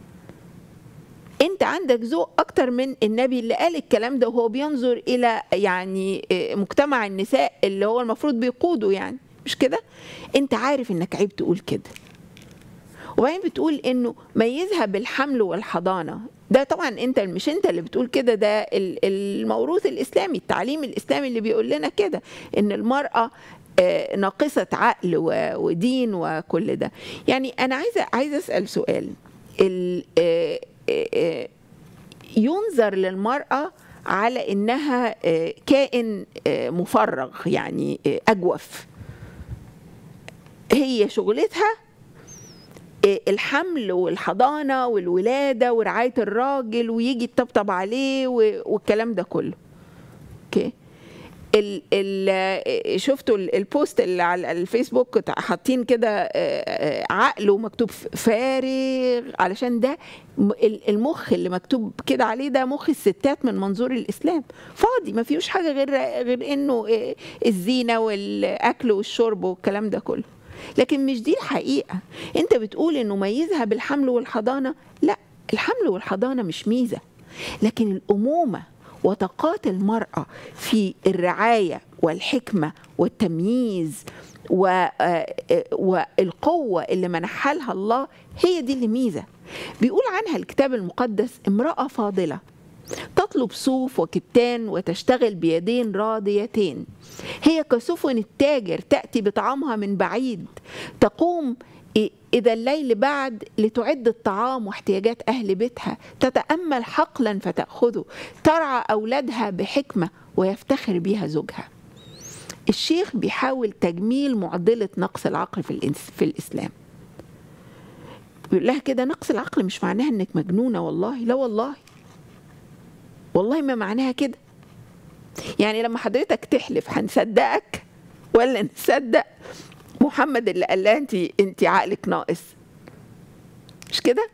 انت عندك ذوق اكتر من النبي اللي قال الكلام ده وهو بينظر الى يعني آه، مجتمع النساء اللي هو المفروض بيقوده يعني مش كده انت عارف انك عيب تقول كده وبعدين بتقول انه ميزها بالحمل والحضانه ده طبعا انت مش انت اللي بتقول كده ده ال- الموروث الاسلامي التعليم الاسلامي اللي بيقول لنا كده ان المراه آه، ناقصه عقل و- ودين وكل ده يعني انا عايزه عايزه اسال سؤال ال- آه، آه، آه، ينظر للمراه على انها آه، كائن آه، مفرغ يعني آه، اجوف هي شغلتها الحمل والحضانة والولادة ورعاية الراجل ويجي يطبطب عليه و- والكلام ده كله اوكي ال ال شفتوا ال- البوست اللي على الفيسبوك كنت حاطين كده آه، آه، عقل ومكتوب فارغ علشان ده م- ال- المخ اللي مكتوب كده عليه ده مخ الستات من منظور الاسلام فاضي ما فيهوش حاجه غير غير انه آه، الزينه والاكل والشرب والكلام ده كله لكن مش دي الحقيقه انت بتقول انه ميزها بالحمل والحضانه لا الحمل والحضانه مش ميزه لكن الامومه وطاقات المراه في الرعايه والحكمه والتمييز و- آه، آه، والقوه اللي منحها لها الله هي دي اللي ميزه بيقول عنها الكتاب المقدس امراه فاضله تطلب صوف وكتان وتشتغل بيدين راضيتين هي كسفن التاجر تأتي بطعامها من بعيد تقوم إ- إذا الليل بعد لتعد الطعام واحتياجات أهل بيتها تتأمل حقلا فتأخذه ترعى أولادها بحكمة ويفتخر بها زوجها الشيخ بيحاول تجميل معضلة نقص العقل في, الإنس- في الإسلام بيقول لها كده نقص العقل مش معناها انك مجنونه والله لا والله والله ما معناها كده يعني لما حضرتك تحلف هنصدقك ولا نصدق محمد اللي قال لها انت انت عقلك ناقص مش كده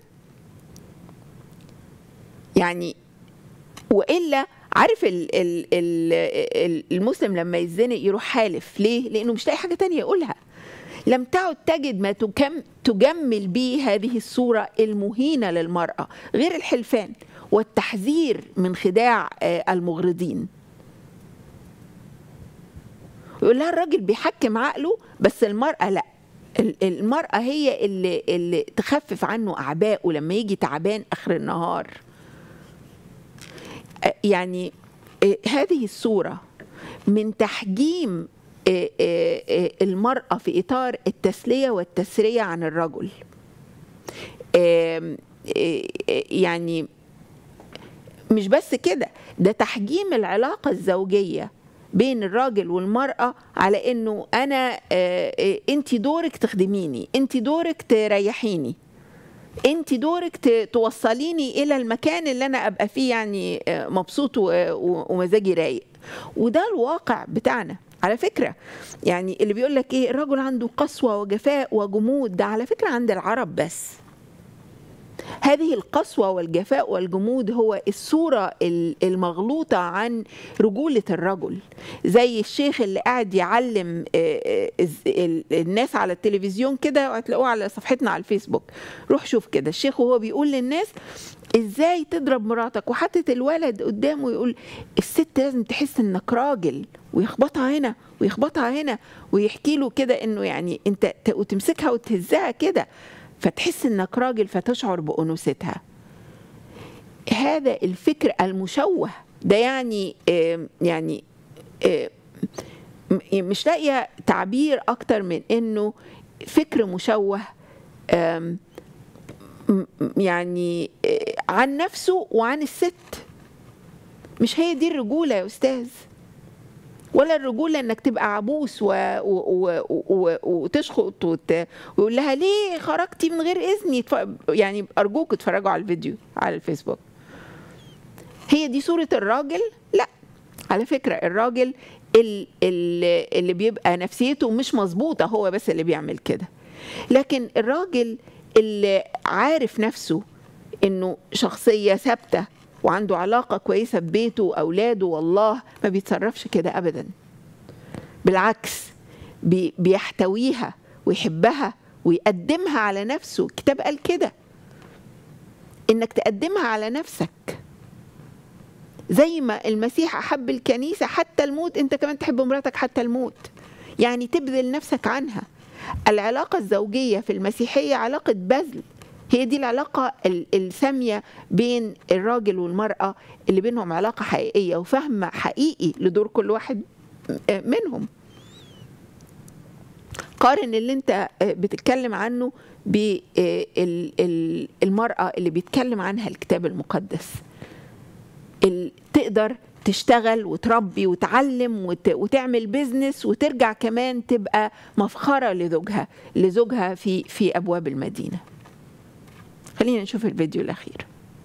يعني والا عارف ال ال ال ال المسلم لما يتزنق يروح حالف ليه لانه مش لاقي حاجه تانية يقولها لم تعد تجد ما تكم تجمل به هذه الصورة المهينة للمرأة غير الحلفان والتحذير من خداع آه، المغرضين يقول لها الراجل بيحكم عقله بس المرأة لا ال- المرأة هي اللي, اللي تخفف عنه أعباءه لما يجي تعبان آخر النهار آه، يعني آه، هذه الصورة من تحجيم آه، آه، آه، المرأة في إطار التسلية والتسرية عن الرجل آم، آه، آه، يعني مش بس كده ده تحجيم العلاقة الزوجية بين الراجل والمرأة على انه انا انت دورك تخدميني انت دورك تريحيني انت دورك ت- توصليني الى المكان اللي انا ابقى فيه يعني آه، مبسوط و- و- ومزاجي رايق وده الواقع بتاعنا على فكرة يعني اللي بيقول لك ايه الرجل عنده قسوة وجفاء وجمود ده على فكرة عند العرب بس هذه القسوة والجفاء والجمود هو الصورة ال- المغلوطة عن رجولة الرجل زي الشيخ اللي قاعد يعلم آه، آه، الز- ال- الناس على التلفزيون كده وهتلاقوه على صفحتنا على الفيسبوك روح شوف كده الشيخ وهو بيقول للناس ازاي تضرب مراتك وحاطط الولد قدامه يقول الست لازم تحس انك راجل ويخبطها هنا ويخبطها هنا ويحكي له كده انه يعني انت ت- وتمسكها وتهزها كده فتحس انك راجل فتشعر بانوثتها هذا الفكر المشوه ده يعني آم، يعني آم، م- مش لاقيه تعبير اكتر من انه فكر مشوه آم، م- يعني آه، عن نفسه وعن الست مش هي دي الرجوله يا استاذ ولا الرجولة انك تبقى عبوس و... و... و... و... وتشخط وت... ويقول لها ليه خرجتي من غير اذني تف... يعني ارجوك اتفرجوا على الفيديو على الفيسبوك هي دي صورة الراجل لا على فكرة الراجل ال- ال- اللي بيبقى نفسيته مش مظبوطة هو بس اللي بيعمل كده لكن الراجل اللي عارف نفسه انه شخصية ثابتة وعنده علاقة كويسة ببيته وأولاده والله ما بيتصرفش كده أبدا بالعكس بي- بيحتويها ويحبها ويقدمها على نفسه الكتاب قال كده انك تقدمها على نفسك زي ما المسيح احب الكنيسه حتى الموت انت كمان تحب مراتك حتى الموت يعني تبذل نفسك عنها العلاقه الزوجيه في المسيحيه علاقه بذل هي دي العلاقة ال- السامية بين الراجل والمرأة اللي بينهم علاقة حقيقية وفهم حقيقي لدور كل واحد منهم قارن اللي انت بتتكلم عنه بالمرأة اللي بيتكلم عنها الكتاب المقدس ال- تقدر تشتغل وتربي وتعلم وت... وتعمل بيزنس وترجع كمان تبقى مفخرة لزوجها لزوجها في في أبواب المدينة خلينا نشوف الفيديو الأخير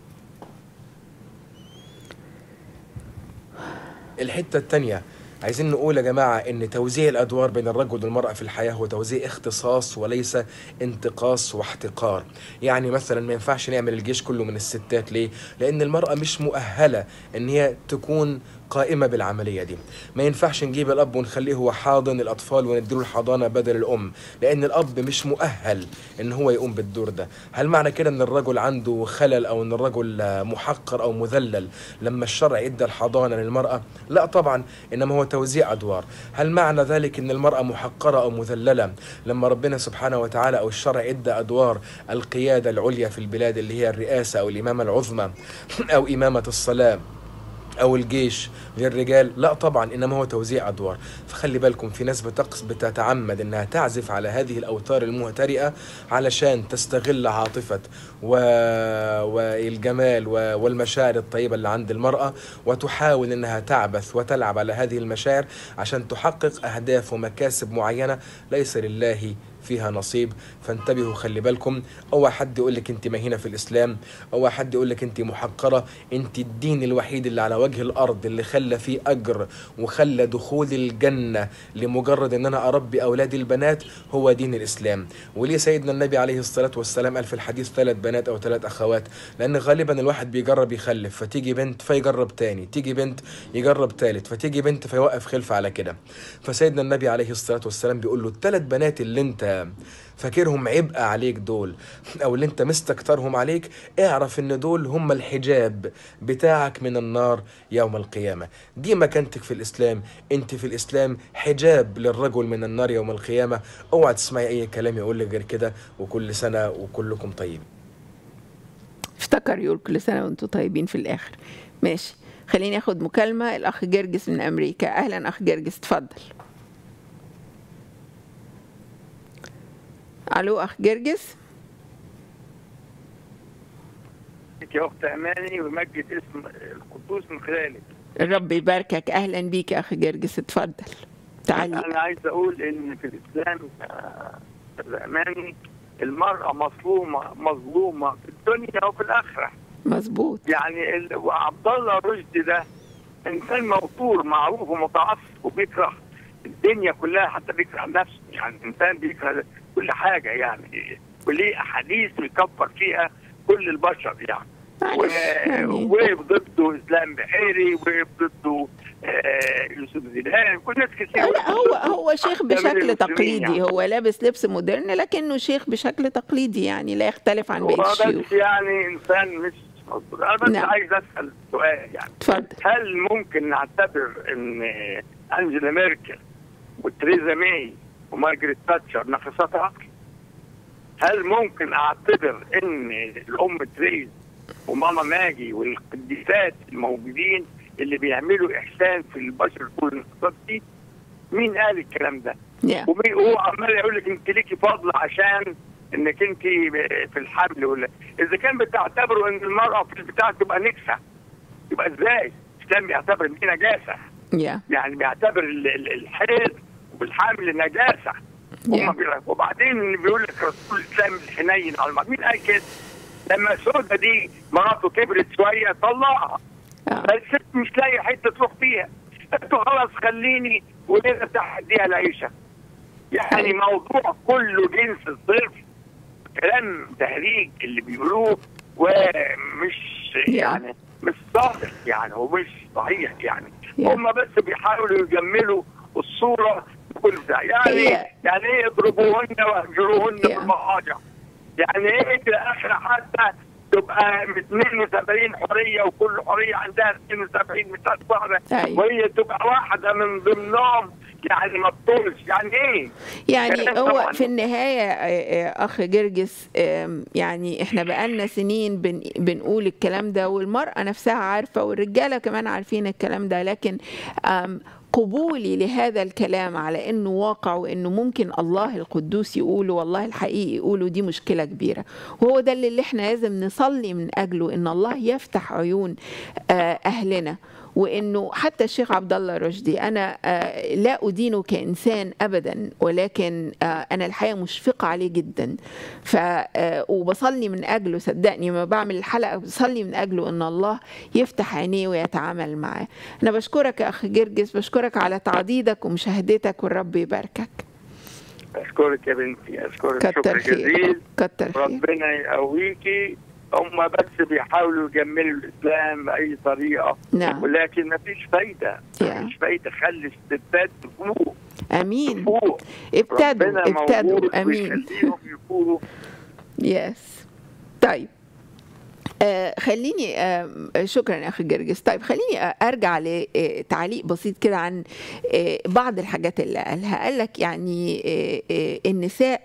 الحته الثانيه عايزين نقول يا جماعه ان توزيع الادوار بين الرجل والمراه في الحياه هو توزيع اختصاص وليس انتقاص واحتقار يعني مثلا ما ينفعش نعمل الجيش كله من الستات ليه لان المراه مش مؤهله ان هي تكون قائمه بالعمليه دي ما ينفعش نجيب الاب ونخليه هو حاضن الاطفال ونديله الحضانه بدل الام لان الاب مش مؤهل ان هو يقوم بالدور ده هل معنى كده ان الرجل عنده خلل او ان الرجل آه، محقر او مذلل لما الشرع ادى الحضانه للمراه لا طبعا انما هو توزيع ادوار هل معنى ذلك ان المراه محقره او مذلله لما ربنا سبحانه وتعالى او الشرع ادى ادوار القياده العليا في البلاد اللي هي الرئاسه او الامامه العظمى او امامه الصلاه او الجيش للرجال لا طبعا انما هو توزيع ادوار فخلي بالكم في ناس بتقص بتتعمد انها تعزف على هذه الاوتار المهترئه علشان تستغل عاطفه و... والجمال و... والمشاعر الطيبه اللي عند المراه وتحاول انها تعبث وتلعب على هذه المشاعر عشان تحقق اهداف ومكاسب معينه ليس لله فيها نصيب فانتبهوا خلي بالكم اوعى حد يقول لك انت مهينه في الاسلام اوعى حد يقول لك انت محقره انت الدين الوحيد اللي على وجه الارض اللي خلى فيه اجر وخلى دخول الجنه لمجرد ان انا اربي اولادي البنات هو دين الاسلام وليه سيدنا النبي عليه الصلاه والسلام قال في الحديث ثلاث بنات او ثلاث اخوات لان غالبا الواحد بيجرب يخلف فتيجي بنت فيجرب تاني تيجي بنت يجرب تالت فتيجي بنت فيوقف خلفه على كده فسيدنا النبي عليه الصلاه والسلام بيقول له الثلاث بنات اللي انت فاكرهم عبء عليك دول او اللي انت مستكترهم عليك اعرف ان دول هم الحجاب بتاعك من النار يوم القيامة دي مكانتك في الاسلام انت في الاسلام حجاب للرجل من النار يوم القيامة اوعى تسمعي اي كلام يقول لك غير كده وكل سنة وكلكم طيب افتكر يقول كل سنة وانتم طيبين في الآخر ماشي خليني اخد مكالمة الأخ جرجس من أمريكا أهلا أخ جرجس اتفضل ألو أخ جرجس يباركك يا اخت اماني ويمجد اسم القدوس من خلالك الرب يباركك اهلا بيك يا اخي جرجس اتفضل تعالي انا عايز اقول ان في الاسلام آه، الاماني المراه مظلومه مظلومه في الدنيا وفي الاخره مظبوط يعني ال- وعبد الله رشدي ده انسان موتور معروف ومتعصب وبيكره الدنيا كلها حتى بيكره نفسه يعني انسان بيكره كل حاجه يعني وليه احاديث بيكفر فيها كل البشر يعني معلش يعني وقف ضده اسلام بحيري وقف ضده آه، يوسف زيدان كل ناس كتير لا هو هو شيخ ده من بشكل المسلمين تقليدي يعني. هو لابس لبس مودرن لكنه شيخ بشكل تقليدي يعني لا يختلف عن هو باقي بس الشيوخ يعني انسان مش مظبوط انا بس نعم. عايز اسال سؤال يعني اتفضل هل ممكن نعتبر ان انجела ميركل وتريزا ماي ومارجريت تاتشر ناقصات عقل؟ هل ممكن اعتبر ان الام تريز وماما ماجي والقديسات الموجودين اللي بيعملوا احسان في البشر كل النقطات دي مين قال الكلام ده؟ يا ومين هو عمال يقول لك انت ليكي فضل عشان انك انت في الحمل ولا اذا كان بتعتبروا ان المراه في البتاع تبقى نكسه يبقى ازاي؟ الاسلام بيعتبر ان دي نجاسه يا يعني بيعتبر ال- ال- الحيض والحمل نجاسه يا هم بيقول- وبعدين بيقول لك رسول الاسلام الحنين على المرأة. مين قال كده؟ لما سوده دي مراته كبرت شويه طلقها آه. الست مش لاقي حته تروح فيها انتوا خلاص خليني ولينا تحديها العيشه يعني أيوة. موضوع كله جنس الصرف كلام تهريج اللي بيقولوه ومش يعني مش صادق يعني هو مش صحيح يعني Yeah. هم بس بيحاولوا يجملوا الصوره بكل ده يعني هي- يعني ايه يضربوهن واهجروهن Yeah. في المضاجع يعني ايه في الاخر حتى تبقى 72 حريه وكل حريه عندها 72 بتاعت واحده أيوة. وهي تبقى واحده من ضمنهم يعني ما تطولش يعني ايه؟ يعني كلام هو طبعاً. في النهاية آه، آه، أخ جرجس آم، يعني إحنا بقالنا سنين بن بنقول الكلام ده والمرأة نفسها عارفة والرجالة كمان عارفين الكلام ده لكن آم، قبولي لهذا الكلام على انه واقع وانه ممكن الله القدوس يقوله والله الحقيقي يقوله دي مشكله كبيره وهو ده اللي احنا لازم نصلي من اجله ان الله يفتح عيون آه، اهلنا وانه حتى الشيخ عبد الله رشدي انا آه، لا ادينه كانسان ابدا ولكن آه، انا الحقيقه مشفقه عليه جدا ف آه، وبصلي من اجله صدقني ما بعمل الحلقه بصلي من اجله ان الله يفتح عينيه ويتعامل معاه انا بشكرك يا اخ جرجس بشكرك على تعضيدك ومشاهدتك والرب يباركك اشكرك يا بنتي اشكرك شكر كتر خير جزيل كتر خير ربنا يقويكي هم بس بيحاولوا يجملوا الاسلام باي طريقه نعم ولكن ما فيش فايده يا. ما فيش فايده خلي الستات تفوق امين تفوق ابتدوا ربنا ابتدوا موجود امين ويخليهم يفوقوا يس طيب آه خليني آه شكرا يا اخي جرجس طيب خليني آه ارجع لتعليق بسيط كده عن آه بعض الحاجات اللي قالها قال لك يعني آه آه النساء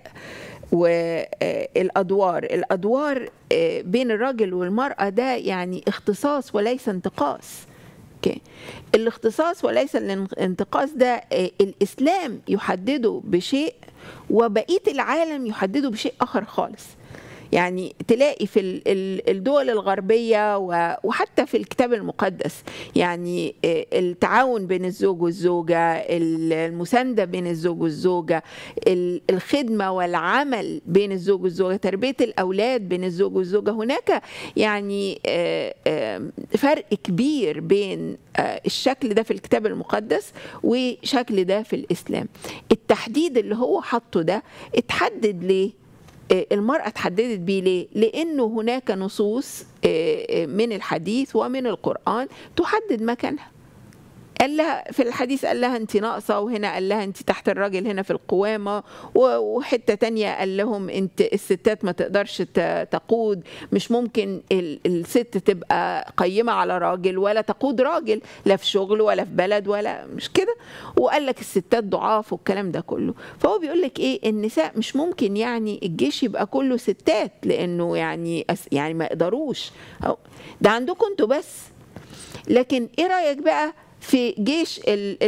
والادوار الادوار آه بين الراجل والمراه ده يعني اختصاص وليس انتقاص اوكي الاختصاص وليس الانتقاص ده آه، الاسلام يحدده بشيء وبقيه العالم يحدده بشيء اخر خالص يعني تلاقي في ال- ال- الدول الغربية و- وحتى في الكتاب المقدس يعني آه، التعاون بين الزوج والزوجة ال- المساندة بين الزوج والزوجة ال- الخدمة والعمل بين الزوج والزوجة تربية الأولاد بين الزوج والزوجة هناك يعني آه، آه، فرق كبير بين آه، الشكل ده في الكتاب المقدس وشكل ده في الإسلام التحديد اللي هو حطه ده اتحدد ليه آه، المرأة اتحددت بيه ليه؟ لأنه هناك نصوص آه، آه، من الحديث ومن القرآن تحدد مكانها قال لها في الحديث قال لها انت ناقصه وهنا قال لها انت تحت الراجل هنا في القوامه و- وحته تانية قال لهم انت الستات ما تقدرش ت- تقود مش ممكن ال- الست تبقى قيمه على راجل ولا تقود راجل لا في شغل ولا في بلد ولا مش كده وقال لك الستات ضعاف والكلام ده كله فهو بيقول لك ايه النساء مش ممكن يعني الجيش يبقى كله ستات لانه يعني أس- يعني ما يقدروش أو- ده عندكم انتوا بس لكن ايه رايك بقى في جيش ال-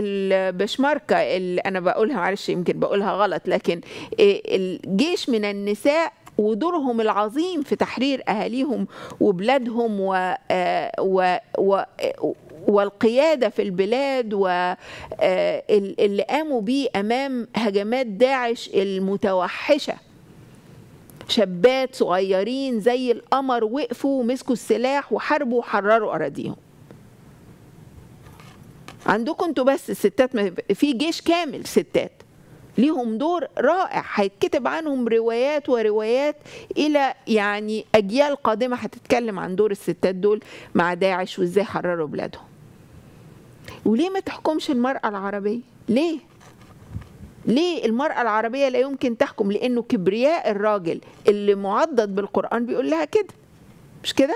البشمركه اللي انا بقولها معلش يمكن بقولها غلط لكن إيه الجيش من النساء ودورهم العظيم في تحرير اهاليهم وبلادهم و, آه، و, و والقياده في البلاد واللي قاموا بيه امام هجمات داعش المتوحشه شابات صغيرين زي القمر وقفوا ومسكوا السلاح وحاربوا وحرروا اراضيهم عندكم انتوا بس الستات ما- في جيش كامل ستات ليهم دور رائع هيتكتب عنهم روايات وروايات الى يعني اجيال قادمه هتتكلم عن دور الستات دول مع داعش وازاي حرروا بلادهم وليه ما تحكمش المراه العربيه ليه ليه المرأة العربية لا يمكن تحكم لأنه كبرياء الراجل اللي معضد بالقرآن بيقول لها كده مش كده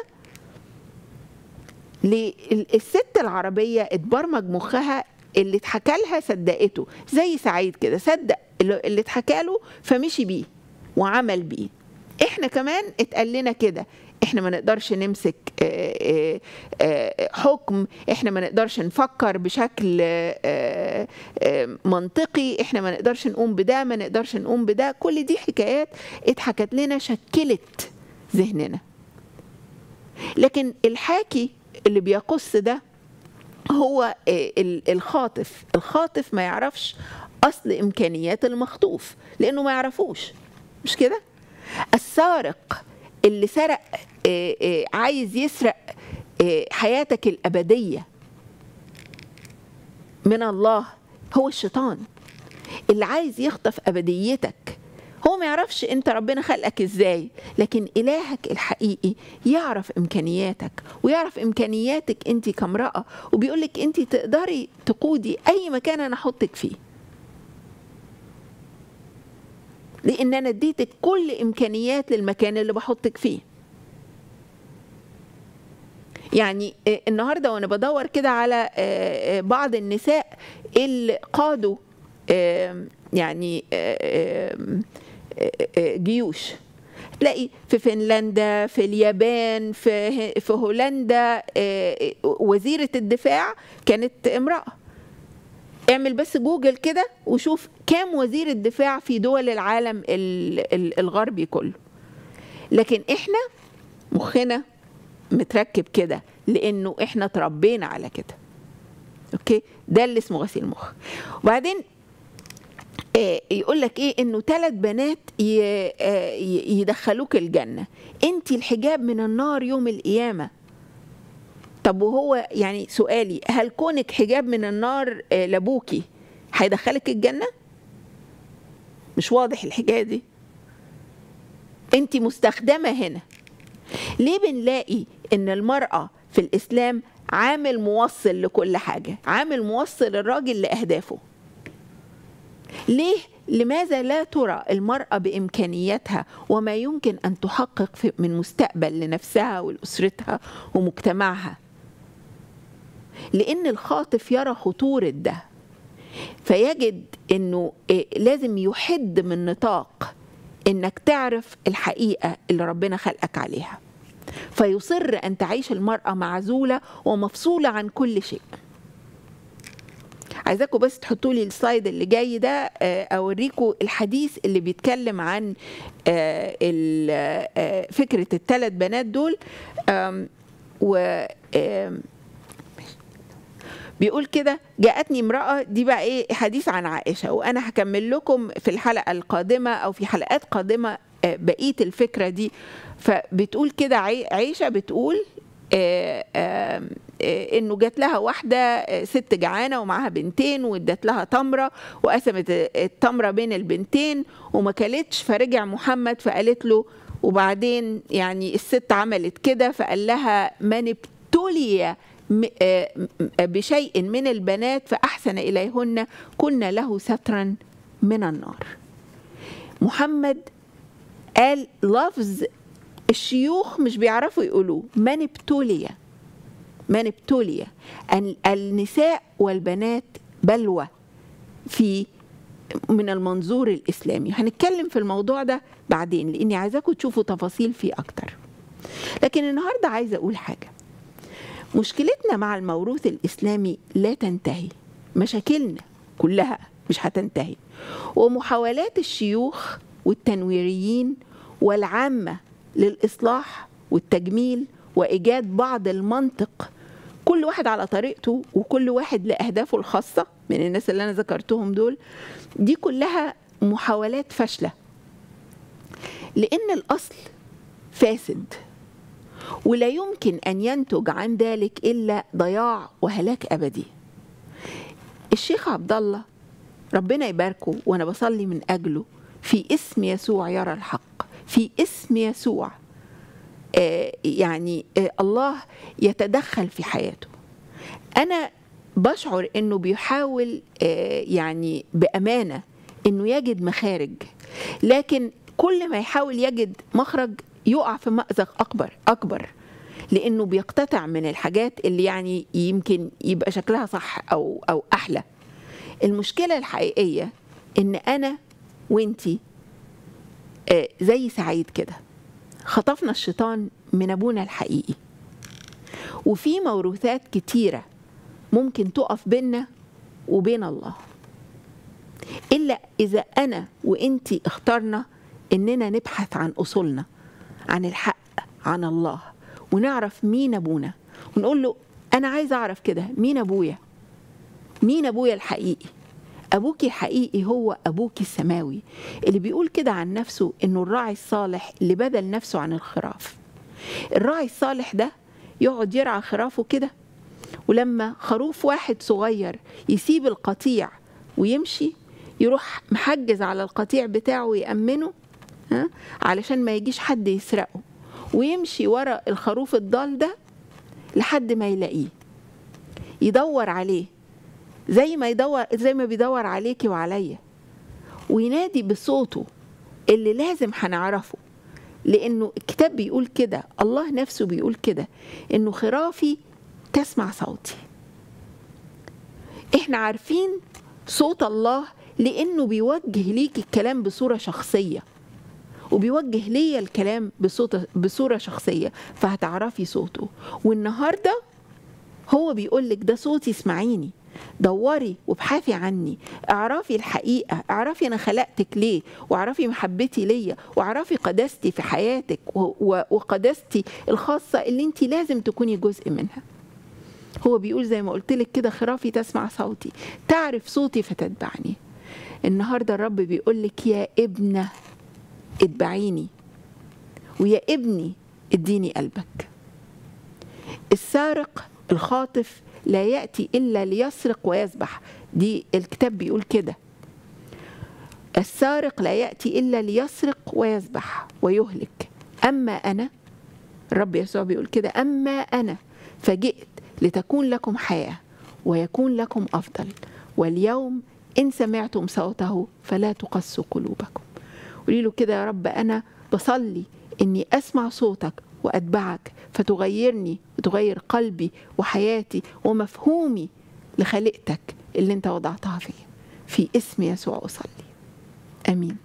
ليه ال- الست العربية اتبرمج مخها اللي اتحكى لها صدقته زي سعيد كده صدق اللي اللي اتحكى له فمشي بيه وعمل بيه احنا كمان اتقال لنا كده احنا ما نقدرش نمسك آه، آه، آه، حكم احنا ما نقدرش نفكر بشكل آه، آه، منطقي احنا ما نقدرش نقوم بده ما نقدرش نقوم بده كل دي حكايات اتحكت لنا شكلت ذهننا لكن الحاكي اللي بيقص ده هو آه، ال- الخاطف الخاطف ما يعرفش اصل امكانيات المخطوف لانه ما يعرفوش مش كده السارق اللي سرق آه، آه، عايز يسرق آه، حياتك الابديه من الله هو الشيطان اللي عايز يخطف ابديتك هو ما يعرفش انت ربنا خلقك ازاي لكن الهك الحقيقي يعرف امكانياتك ويعرف امكانياتك انت كامراه وبيقولك انت تقدري تقودي اي مكان انا احطك فيه لان انا اديتك كل امكانيات للمكان اللي بحطك فيه يعني آه، النهارده وانا بدور كده على آه، آه، بعض النساء اللي قادوا آم، يعني آم، آه، آه، جيوش تلاقي في فنلندا في اليابان في في هولندا آه، وزيرة الدفاع كانت امرأة اعمل بس جوجل كده وشوف كام وزير الدفاع في دول العالم ال- ال- الغربي كله لكن احنا مخنا متركب كده لانه احنا اتربينا على كده اوكي ده اللي اسمه غسيل مخ وبعدين آه، يقول لك ايه انه ثلاث بنات ي- آه، ي- يدخلوك الجنه انت الحجاب من النار يوم القيامه طب وهو يعني سؤالي هل كونك حجاب من النار آه، لابوكي هيدخلك الجنه مش واضح الحكايه دي انت مستخدمه هنا ليه بنلاقي ان المراه في الاسلام عامل موصل لكل حاجه عامل موصل الراجل لاهدافه ليه لماذا لا ترى المرأة بإمكانياتها وما يمكن أن تحقق في من مستقبل لنفسها ولأسرتها ومجتمعها لأن الخاطف يرى خطورة ده فيجد أنه إيه، لازم يحد من نطاق أنك تعرف الحقيقة اللي ربنا خلقك عليها فيصر أن تعيش المرأة معزولة ومفصولة عن كل شيء عايزاكم بس تحطوا لي السلايد اللي جاي ده آه، اوريكم الحديث اللي بيتكلم عن آه، ال- آه، فكره الثلاث بنات دول آم، و آم، بيقول كده جاءتني امرأة دي بقى ايه حديث عن عائشة وانا هكمل لكم في الحلقة القادمة او في حلقات قادمة آه، بقية الفكرة دي فبتقول كده عي- عائشة بتقول آه، آم، آه، انه جات لها واحده آه، ست جعانه ومعاها بنتين وادت لها تمره وقسمت التمره بين البنتين وما كلتش فرجع محمد فقالت له وبعدين يعني الست عملت كده فقال لها من ابتلي م- آه، م- بشيء من البنات فاحسن اليهن كن له سترا من النار محمد قال لفظ الشيوخ مش بيعرفوا يقولوه من ابتلي من ابتلي ال- النساء والبنات بلوى في من المنظور الإسلامي هنتكلم في الموضوع ده بعدين لأني عايزاكم تشوفوا تفاصيل فيه أكتر لكن النهاردة عايزة أقول حاجة مشكلتنا مع الموروث الإسلامي لا تنتهي مشاكلنا كلها مش هتنتهي ومحاولات الشيوخ والتنويريين والعامة للإصلاح والتجميل وإيجاد بعض المنطق كل واحد على طريقته وكل واحد لأهدافه الخاصة من الناس اللي أنا ذكرتهم دول دي كلها محاولات فاشلة لأن الأصل فاسد ولا يمكن أن ينتج عن ذلك إلا ضياع وهلاك أبدي الشيخ عبد الله ربنا يباركه وأنا بصلي من أجله في اسم يسوع يرى الحق في اسم يسوع آه يعني آه الله يتدخل في حياته أنا بشعر أنه بيحاول آه يعني بأمانة أنه يجد مخارج لكن كل ما يحاول يجد مخرج يقع في مأزق أكبر أكبر لأنه بيقتطع من الحاجات اللي يعني يمكن يبقى شكلها صح أو أو أحلى المشكلة الحقيقية إن أنا وإنتي آه زي سعيد كده خطفنا الشيطان من أبونا الحقيقي وفي موروثات كتيرة ممكن تقف بيننا وبين الله إلا إذا أنا وإنتي اخترنا إننا نبحث عن أصولنا عن الحق عن الله ونعرف مين أبونا ونقول له أنا عايز أعرف كده مين أبويا مين أبويا الحقيقي أبوك الحقيقي هو أبوك السماوي اللي بيقول كده عن نفسه إنه الراعي الصالح اللي بدل نفسه عن الخراف الراعي الصالح ده يقعد يرعى خرافه كده ولما خروف واحد صغير يسيب القطيع ويمشي يروح محجز على القطيع بتاعه ويأمنه ها علشان ما يجيش حد يسرقه ويمشي ورا الخروف الضال ده لحد ما يلاقيه يدور عليه زي ما يدور زي ما بيدور عليكي وعليا وينادي بصوته اللي لازم هنعرفه لانه الكتاب بيقول كده الله نفسه بيقول كده انه خرافي تسمع صوتي احنا عارفين صوت الله لانه بيوجه ليك الكلام بصوره شخصيه وبيوجه ليا الكلام بصوت بصوره شخصيه فهتعرفي صوته والنهارده هو بيقول لك ده صوتي اسمعيني دوري وابحثي عني اعرفي الحقيقة اعرفي أنا خلقتك ليه واعرفي محبتي ليا واعرفي قداستي في حياتك وقداستي الخاصة اللي انت لازم تكوني جزء منها هو بيقول زي ما قلت لك كده خرافي تسمع صوتي تعرف صوتي فتتبعني النهاردة الرب بيقول لك يا ابنة اتبعيني ويا ابني اديني قلبك السارق الخاطف لا يأتي إلا ليسرق ويذبح دي الكتاب بيقول كده السارق لا يأتي إلا ليسرق ويذبح ويهلك أما أنا الرب يسوع بيقول كده أما أنا فجئت لتكون لكم حياة ويكون لكم أفضل واليوم إن سمعتم صوته فلا تقسوا قلوبكم قولي له كده يا رب أنا بصلي إني أسمع صوتك وأتبعك فتغيرني وتغير قلبي وحياتي ومفهومي لخلقتك اللي انت وضعتها فيا في اسم يسوع أصلي أمين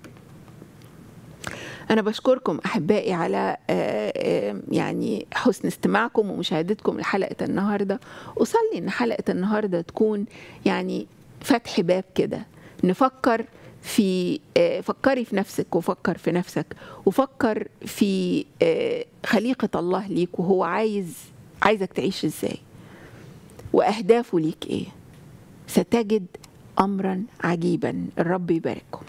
أنا بشكركم أحبائي على يعني حسن استماعكم ومشاهدتكم لحلقة النهاردة أصلي إن حلقة النهاردة تكون يعني فتح باب كده نفكر في فكري في نفسك وفكر في نفسك وفكر في خليقة الله ليك وهو عايز عايزك تعيش ازاي وأهدافه ليك ايه ستجد أمرا عجيبا الرب يبارككم